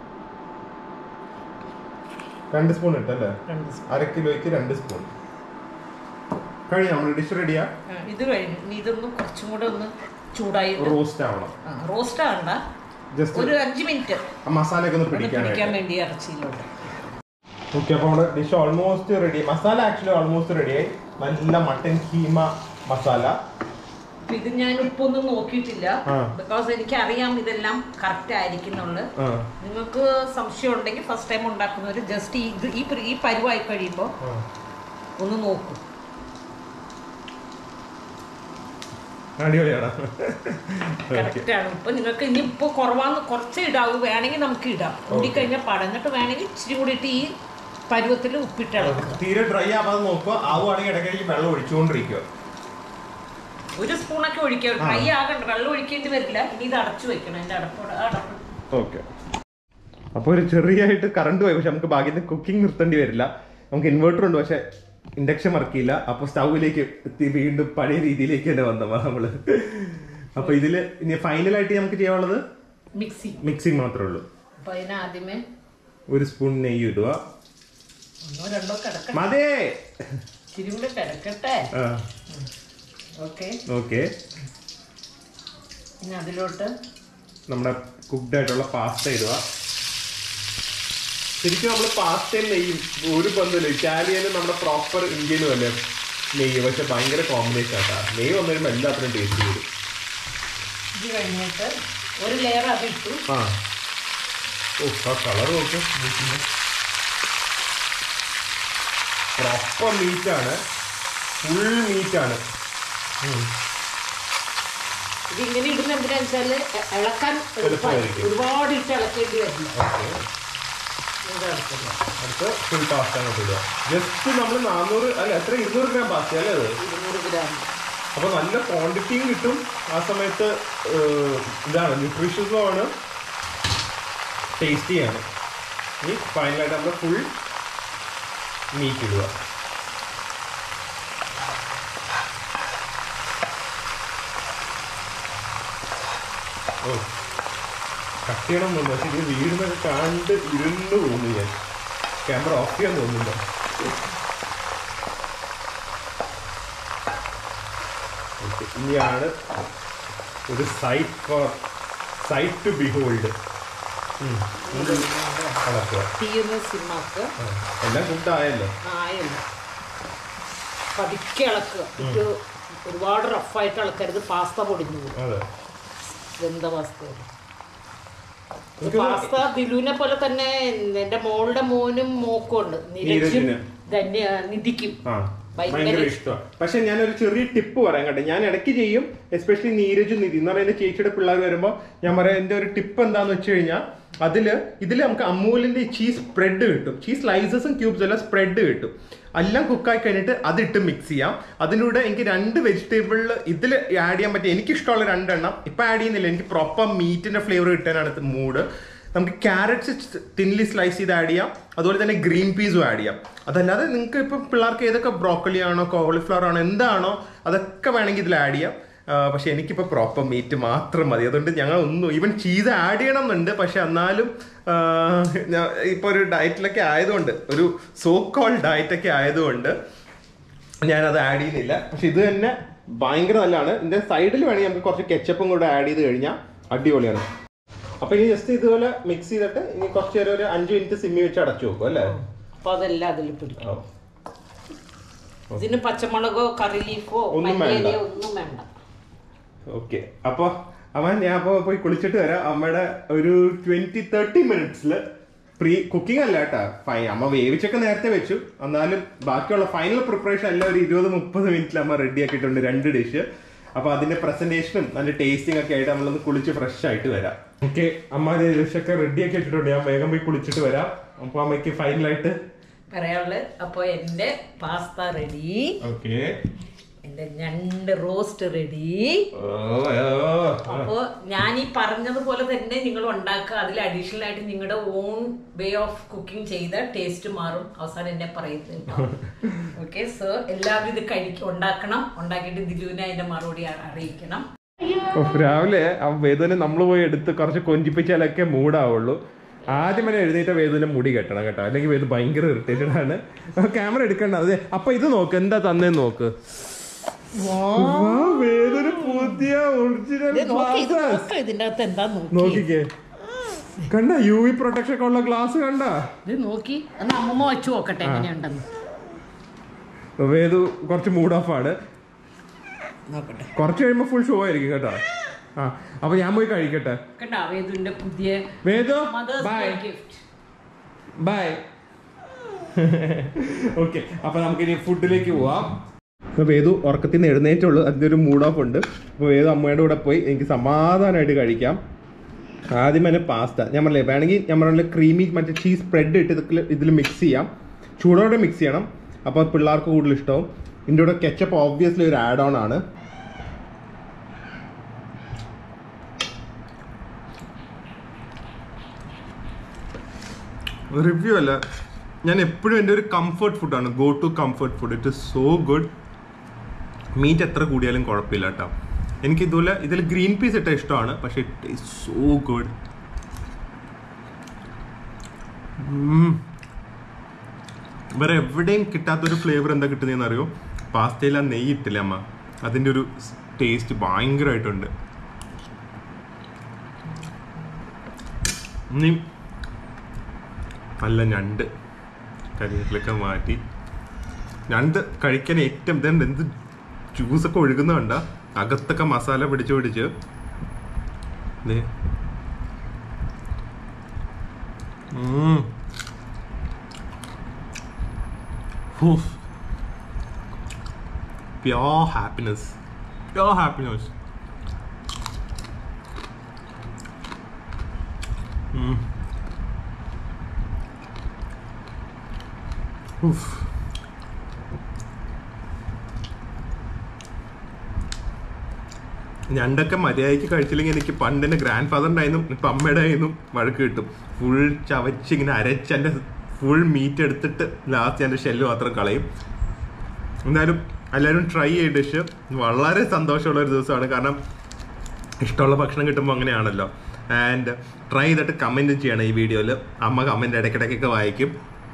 രണ്ട് സ്പൂൺ ഇട്ടല്ലേ രണ്ട് സ്പൂൺ. അര കിലോയ്ക്ക് രണ്ട് സ്പൂൺ കഴിഞ്ഞ നമ്മൾ ഡിഷ് റെഡിയാ ആ, ഇത് കഴിഞ്ഞു ഇനി ഇതൊന്ന് കുറച്ചും കൂടെ ഒന്ന് ചൂടായി റോസ്റ്റ് ആവണം റോസ്റ്റ് ആകണ്ട ജസ്റ്റ് ഒരു അഞ്ച് മിനിറ്റ് ആ മസാലയൊക്കെ ഒന്ന് ഒന്ന് പിടിക്കാൻ പിടിക്കാനായിട്ട് വേണ്ടി ഇറച്ചിയിലോട്ട് ഓക്കെ അപ്പൊ നമ്മുടെ dish almost ready masala actually almost റെഡിയായി നല്ല മട്ടൻ കീമ മസാല അപ്പൊ ഇത് ഞാൻ ഉപ്പൊന്നും നോക്കിയിട്ടില്ല ആ. ബിക്കോസ് എനിക്ക് അറിയാം ഇതെല്ലാം കറക്റ്റ് ആയിരിക്കുന്നുള്ളു ആ നിങ്ങൾക്ക് സംശയം ഉണ്ടെങ്കിൽ ഫസ്റ്റ് ടൈം ഉണ്ടാക്കുന്നവർ ജസ്റ്റ് ഈ ഇത് ഈ പരി- ഈ പരുവായി കഴിയുമ്പോൾ ആ. ഒന്ന് നോക്കൂ അടിപൊളിയാണ് ഓക്കെ കറക്റ്റ് ആണ് ഇപ്പൊ നിങ്ങൾക്ക് ഇനി ഇപ്പൊ കുറവാന്ന് കുറച്ച് ഇടാവൂ വേണമെങ്കിൽ നമുക്ക് ഇടാം കൂടിക്കഴിഞ്ഞാൽ പാടാം എന്നിട്ട് വേണമെങ്കിൽ ഇച്ചിരി കൂടി ഇട്ട് ഈ പരുവത്തിൽ ഉപ്പിട്ട് ഇളക്കുക തീരെ ഡ്രൈ ആവാതെ നോക്കുക ആവുകയാണെങ്കിൽ ഇടയ്ക്കിടയ്ക്ക് വെള്ളം ഒഴിച്ചുകൊണ്ടിരിക്കുക ഒരു സ്പൂണൊക്കെ ഒഴിക്കാം ഡ്രൈ ആകണ്ട വെള്ളം ഒഴിക്കേണ്ടി വരില്ല ഇനി ഇത് അടച്ചു വെക്കണം എന്റെ അടപ്പോടെ അടപ്പ് ഓക്കെ അപ്പോൾ ഒരു ചെറിയായിട്ട് കറണ്ട് പോയി പക്ഷെ നമുക്ക് ഭാഗ്യത്തിന് കുക്കിംഗ് നിർത്തേണ്ടി വരില്ല നമുക്ക് ഇൻവെർട്ടർ ഉണ്ട് പക്ഷെ ഇൻഡക്ഷൻ വർക്ക് ചെയ്യില്ല അപ്പോൾ സ്റ്റൗവിലേക്ക് എത്തി വീണ്ടും പഴയ രീതിയിലേക്ക് തന്നെ വന്ന നമ്മള് അപ്പൊ ഇതില് ഇനി ഫൈനലായിട്ട് നമുക്ക് ചെയ്യാനുള്ളത് മിക്സി മിക്സിങ് മാത്രമേ ഉള്ളൂ അപ്പൊ അതിന് ആദ്യമേ ഒരു സ്പൂൺ നെയ്യ് ഇടുക ഒന്നോ രണ്ടോ കിടക്കട്ടെ മതേ ഇച്ചിരി കൂടെ കിടക്കട്ടെ ഓക്കെ ഓക്കെ പിന്നെ അതിലോട്ട് നമ്മുടെ കുക്ക്ഡ് ആയിട്ടുള്ള പാസ്ത ഇടുക ശരിക്കും നമ്മൾ പാസ്തയും നെയ്യും ഒരു ബന്ധമില്ല ഇറ്റാലിയനും നമ്മുടെ പ്രോപ്പർ ഇന്ത്യനും അല്ലേ നെയ്യ് പക്ഷെ ഭയങ്കര കോമ്പിനേഷൻ ആട്ടാ നെയ്യ് വന്നു കഴിയുമ്പോൾ എല്ലാത്തിനും ടേസ്റ്റ് വരും ഇത് കഴിഞ്ഞിട്ട് ഒരു ലെയർ അത് ഇട്ടു ആ ഓ ആ കളർ നോക്ക് പ്രോപ്പർ മീറ്റാണ് ഫുൾ മീറ്റാണ് ഇത് ഇങ്ങനെ ഇടുന്ന എന്തിനാന്ന് വെച്ചാല് എ- ഇളക്കാൻ എളുപ്പമായി എളുപ്പമായിരിക്കും. ഒരുപാട് ഇട്ട് ഇളക്കേണ്ടി വരില്ല ഓക്കെ ഇത് ഇളക്കില്ല. അടുത്ത ഫുൾ പാസ്ത അങ്ങോട്ട് ഇടുക ജസ്റ്റ് നമ്മൾ നാനൂറ് അല്ല എത്ര ഇരുന്നൂറ് ഗ്രാം പാസ്ത അല്ലേ അത് ഇരുന്നൂറ് ഗ്രാം അപ്പൊ നല്ല ക്വാണ്ടിറ്റിയും കിട്ടും ആ സമയത്ത് ഏഹ്, ഇതാണ് ന്യൂട്രീഷ്യസും ആണ് ടേസ്റ്റിയാണ് ഇനി ഫൈനലായിട്ട് നമ്മൾ ഫുൾ മീറ്റ് ഇടുക ഓ കട്ട് ചെയ്യണം തോന്നുന്നു പക്ഷെ ഇത് വീടുന്നൊക്കെ കണ്ട് ഇരുന്ന് തോന്നുന്നു ഞാൻ ക്യാമറ ഓഫ് ചെയ്യാൻ തോന്നുന്നില്ല ഓക്കെ ഇനിയാണ് ഒരു sight for sight to behold കളക്കുക തീർന്ന് സിമ്മാക്കുക ആ, എല്ലാം കുക്ക് ആയല്ലോ ആയല്ല പതുക്കെ ഇളക്കുക ഇത് ഒരുപാട് റഫായിട്ട് ഇളക്കരുത് പാസ്ത പൊടിഞ്ഞു പോകും അതെ വെന്ത പാസ്ത പാസ്ത ദിലുവിനെ പോലെ തന്നെ എന്റെ മോളുടെ മോനും മോക്കും ഉണ്ട് നിരജും നീരജിന്. ധന്യ നിധിക്കും ആ ഭയങ്കര ഭയങ്കര ഇഷ്ടമാണ് പക്ഷെ ഞാനൊരു ചെറിയ ടിപ്പ് പറയാം കേട്ടോ ഞാൻ ഇടയ്ക്ക് ചെയ്യും എസ്പെഷ്യലി നീരജ് നിധി എന്ന് പറയുന്ന ചേച്ചിയുടെ പിള്ളേർ വരുമ്പോൾ ഞാൻ പറയാം എൻ്റെ ഒരു ടിപ്പ് എന്താന്ന് വെച്ച് കഴിഞ്ഞാൽ അതില് ഇതിൽ നമുക്ക് അമൂലിന്റെ ചീസ് സ്പ്രെഡ് കിട്ടും ചീസ് സ്ലൈസസും ക്യൂബ്സ് എല്ലാം സ്പ്രെഡ് കിട്ടും എല്ലാം കുക്കായി കഴിഞ്ഞിട്ട് അതിട്ട് മിക്സ് ചെയ്യാം അതിലൂടെ എനിക്ക് രണ്ട് വെജിറ്റബിളിൽ ഇതിൽ ആഡ് ചെയ്യാൻ പറ്റിയ എനിക്ക് ഇഷ്ടമുള്ള രണ്ടെണ്ണം ഇപ്പൊ ആഡ് ചെയ്യുന്നില്ല എനിക്ക് പ്രോപ്പർ മീറ്റിന്റെ ഫ്ലേവർ കിട്ടാനാണ് മൂഡ് നമുക്ക് ക്യാരറ്റ്സ് തിൻലി സ്ലൈസ് ചെയ്ത് ആഡ് ചെയ്യാം അതുപോലെ തന്നെ ഗ്രീൻ പീസും ആഡ് ചെയ്യാം അതല്ലാതെ നിങ്ങൾക്ക് ഇപ്പം പിള്ളേർക്ക് ഏതൊക്കെ ബ്രോക്കലി ആണോ കോളിഫ്ലവർ ആണോ എന്താണോ അതൊക്കെ വേണമെങ്കിൽ ഇതിൽ ആഡ് ചെയ്യാം ആ, പക്ഷെ എനിക്കിപ്പോൾ പ്രോപ്പർ മീറ്റ് മാത്രം മതി അതുകൊണ്ട് ഞങ്ങൾ ഒന്നും ഈവൻ ചീസ് ആഡ് ചെയ്യണം എന്നുണ്ട് പക്ഷെ എന്നാലും ഇപ്പോൾ ഒരു ഡയറ്റിലൊക്കെ ആയതുകൊണ്ട് ഒരു സോ കോൾ ഡയറ്റൊക്കെ ആയതുകൊണ്ട് ഞാനത് ആഡ് ചെയ്യുന്നില്ല പക്ഷെ ഇത് തന്നെ ഭയങ്കര നല്ലതാണ് ഇതിന്റെ സൈഡിൽ വേണമെങ്കിൽ നമുക്ക് കുറച്ച് കെച്ചപ്പും കൂടെ ആഡ് ചെയ്ത് കഴിഞ്ഞാൽ അടിപൊളിയാണ് അപ്പൊ ഇനി ജസ്റ്റ് ഇതുപോലെ മിക്സ് ചെയ്തിട്ട് ഇനി കുറച്ച് നേരം ഒരു അഞ്ച് മിനിറ്റ് സിമ്മി വെച്ച് അടച്ചു വെക്കും അല്ലേ അപ്പൊ അതെല്ലാം അതിൽ പിടിക്കും ഓ. ഇതിന് പച്ചമുളകോ കറി ലീഫോ ഒന്നും മല്ലിയിലയോ വേണ്ട. ഒന്നും വേണ്ട ഓക്കെ അപ്പൊ അമ്മ ഞാൻ അപ്പൊ പോയി കുളിച്ചിട്ട് വരാം അമ്മയുടെ ഒരു ട്വന്റി തേർട്ടി മിനിറ്റ്സില് പ്രീ കുക്കിംഗ് അല്ല കേട്ടാ ഫൈ അമ്മ വേവിച്ചൊക്കെ നേരത്തെ വെച്ചു എന്നാലും ബാക്കിയുള്ള ഫൈനൽ പ്രിപ്പറേഷൻ എല്ലാം ഒരു ഇരുപത് മുപ്പത് മിനിറ്റിൽ അമ്മ റെഡി ആക്കിയിട്ടുണ്ട് രണ്ട് ഡിഷ് അപ്പൊ അതിന്റെ പ്രസന്റേഷനും നല്ല ടേസ്റ്റിംഗ് ഒക്കെ ആയിട്ട് നമ്മളൊന്ന് കുളിച്ച് ഫ്രഷ് ആയിട്ട് വരാം ഓക്കെ അമ്മ ഡിഷ് ഒക്കെ റെഡി ആക്കി ഇട്ടിട്ടുണ്ട് ഞാൻ വേഗം പോയി കുളിച്ചിട്ട് വരാം അപ്പൊ അമ്മയ്ക്ക് ഫൈനലായിട്ട് പറയാനുള്ളത് അപ്പൊ എന്റെ പാസ്ത റെഡി ഓക്കെ എന്റെ ഞണ്ട് റോസ്റ്റ് റെഡി ഓ ഓ അപ്പോ ഞാൻ ഈ പറഞ്ഞതുപോലെ തന്നെ നിങ്ങൾ ഉണ്ടാക്കുക അതിൽ അഡീഷണൽ ആയിട്ട് നിങ്ങളുടെ ഓൺ വേ ഓഫ് കുക്കിംഗ് ചെയ്ത ടേസ്റ്റ് മാറും അവസാനം എന്നെ പറയുന്നത് ഓക്കെ സോ എല്ലാവരും ഇത് കഴിക്കും ഉണ്ടാക്കണം ഉണ്ടാക്കിയിട്ട് ദിലുവിനെ അതിന്റെ മറുപടി അ- അറിയിക്കണം ഓ, രാവിലെ ആ വേദന നമ്മൾ പോയി എടുത്ത് കുറച്ച് കൊഞ്ചിപ്പിച്ചാലൊക്കെ മൂടാവുള്ളൂ ആദ്യം തന്നെ എഴുന്നേറ്റ വേദന മുടി കെട്ടണം കേട്ടോ അല്ലെങ്കിൽ വേദന ഭയങ്കര ഇറിറ്റേറ്റഡ് ആണ് ക്യാമറ എടുക്കണ്ട അതെ അപ്പൊ ഇത് നോക്ക് എന്താ തന്നേന്ന് നോക്ക് വേദന പുതിയ ഒറിജിനൽ ഇതിന്റെ അകത്ത് എന്താ നോക്കി നോക്കിക്കേ കണ്ട യു വി പ്രൊട്ടക്ഷൻ ഒക്കെ ഉള്ള ഗ്ലാസ് കണ്ട ഇത് നോക്കി എന്നാ അമ്മമ്മ വെച്ച് നോക്കട്ടെ എങ്ങനെയുണ്ടെന്ന് വേദു കുറച്ച് മൂഡ് ഓഫ് ആണ് നോക്കട്ടെ കുറച്ച് കഴിയുമ്പോ ഫുൾ ഷോ ആയിരിക്കും കേട്ടോ ആ അപ്പൊ ഞാൻ പോയി കഴിക്കട്ടെ കണ്ടാ വേദുവിന്റെ പുതിയ Vedu mother's by day gift bye okay അപ്പൊ നമുക്ക് ഇനി ഫുഡിലേക്ക് പോവാം അപ്പൊ വേദു ഉറക്കത്തിൽ നിന്ന് എഴുന്നേറ്റുള്ളൂ അതിന്റെ ഒരു മൂഡ് ഓഫ് ഉണ്ട് അപ്പൊ വേദു അമ്മയുടെ കൂടെ പോയി എനിക്ക് സമാധാനമായിട്ട് കഴിക്കാം ആദ്യം തന്നെ പാസ്ത ഞാൻ പറഞ്ഞില്ലേ വേണമെങ്കിൽ ഞാൻ പറഞ്ഞ ക്രീമി മറ്റേ ചീസ് സ്പ്രെഡ് ഇട്ട് ഇതിൽ ഇതിൽ മിക്സ് ചെയ്യാം ചൂടോടെ മിക്സ് ചെയ്യണം അപ്പോൾ പിള്ളേർക്ക് കൂടുതൽ ഇഷ്ടവും ഇതിൻ്റെ കൂടെ കെച്ചപ്പ് ഓബ്വിയസ്ലി ഒരു ആഡ് ഓൺ ആണ് റിവ്യൂ അല്ല ഞാൻ എപ്പോഴും എൻ്റെ ഒരു കംഫർട്ട് ഫുഡാണ് go to comfort food it is so good meat എത്ര കൂടിയാലും കുഴപ്പമില്ല കേട്ടോ എനിക്ക് ഇതുപോലെ ഇതിൽ ഗ്രീൻ പീസ് ഇട്ട ഇഷ്ടമാണ് പക്ഷെ ഇറ്റ് ഈസ് സോ ഗുഡ് വേറെ എവിടെയും കിട്ടാത്തൊരു ഫ്ലേവർ എന്താ കിട്ടുന്നതെന്ന് അറിയോ പാസ്തയിൽ ആ നെയ്യ് ഇട്ടില്ല അമ്മ അതിൻ്റെ ഒരു ടേസ്റ്റ് ഭയങ്കരമായിട്ടുണ്ട് ഇനി നല്ല ഞണ്ട് കരിവേപ്പിലൊക്കെ മാറ്റി ഞണ്ട് കഴിക്കാൻ ഏറ്റവും ഇതുണ്ട് എന്ത് ജ്യൂസൊക്കെ ഒഴുകുന്നുണ്ട അകത്തൊക്കെ മസാല പിടിച്ച് പിടിച്ച് ദേ. ഉം. ഹൂഫ്. Pure happiness. Pure happiness. Mm. Oof. ഞണ്ടൊക്കെ മര്യാദയ്ക്ക് കഴിച്ചില്ലെങ്കിൽ എനിക്ക് പണ്ട് എൻ്റെ ഗ്രാൻഡ് ഫാദറിൻ്റെ ആയിരുന്നു ഇപ്പം അമ്മയുടെ ആയിരുന്നു വഴക്ക് കിട്ടും ഫുൾ ചവച്ച് ഇങ്ങനെ അരച്ച് എൻ്റെ ഫുൾ മീറ്റ് എടുത്തിട്ട് ലാസ്റ്റ് എൻ്റെ ഷെല്ല് മാത്രം കളയും എന്തായാലും എല്ലാവരും ട്രൈ ചെയ്യ ഡിഷ് വളരെ സന്തോഷമുള്ള ഒരു ദിവസമാണ് കാരണം ഇഷ്ടമുള്ള ഭക്ഷണം കിട്ടുമ്പോൾ അങ്ങനെയാണല്ലോ ആൻഡ് ട്രൈ ചെയ്തിട്ട് കമൻറ്റ് ചെയ്യണം ഈ വീഡിയോയിൽ അമ്മ കമൻറ്റ് ഇടയ്ക്കിടയ്ക്കൊക്കെ വായിക്കും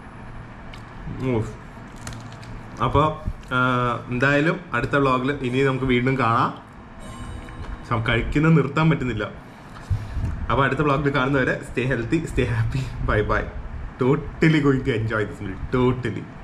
അപ്പോൾ എന്തായാലും അടുത്ത വ്ളോഗിൽ ഇനി നമുക്ക് വീണ്ടും കാണാം സം- കഴിക്കുന്നത് നിർത്താൻ പറ്റുന്നില്ല അപ്പോൾ അടുത്ത വ്ളോഗിൽ കാണുന്നവരെ stay healthy stay happy bye bye totally going to enjoy this meal totally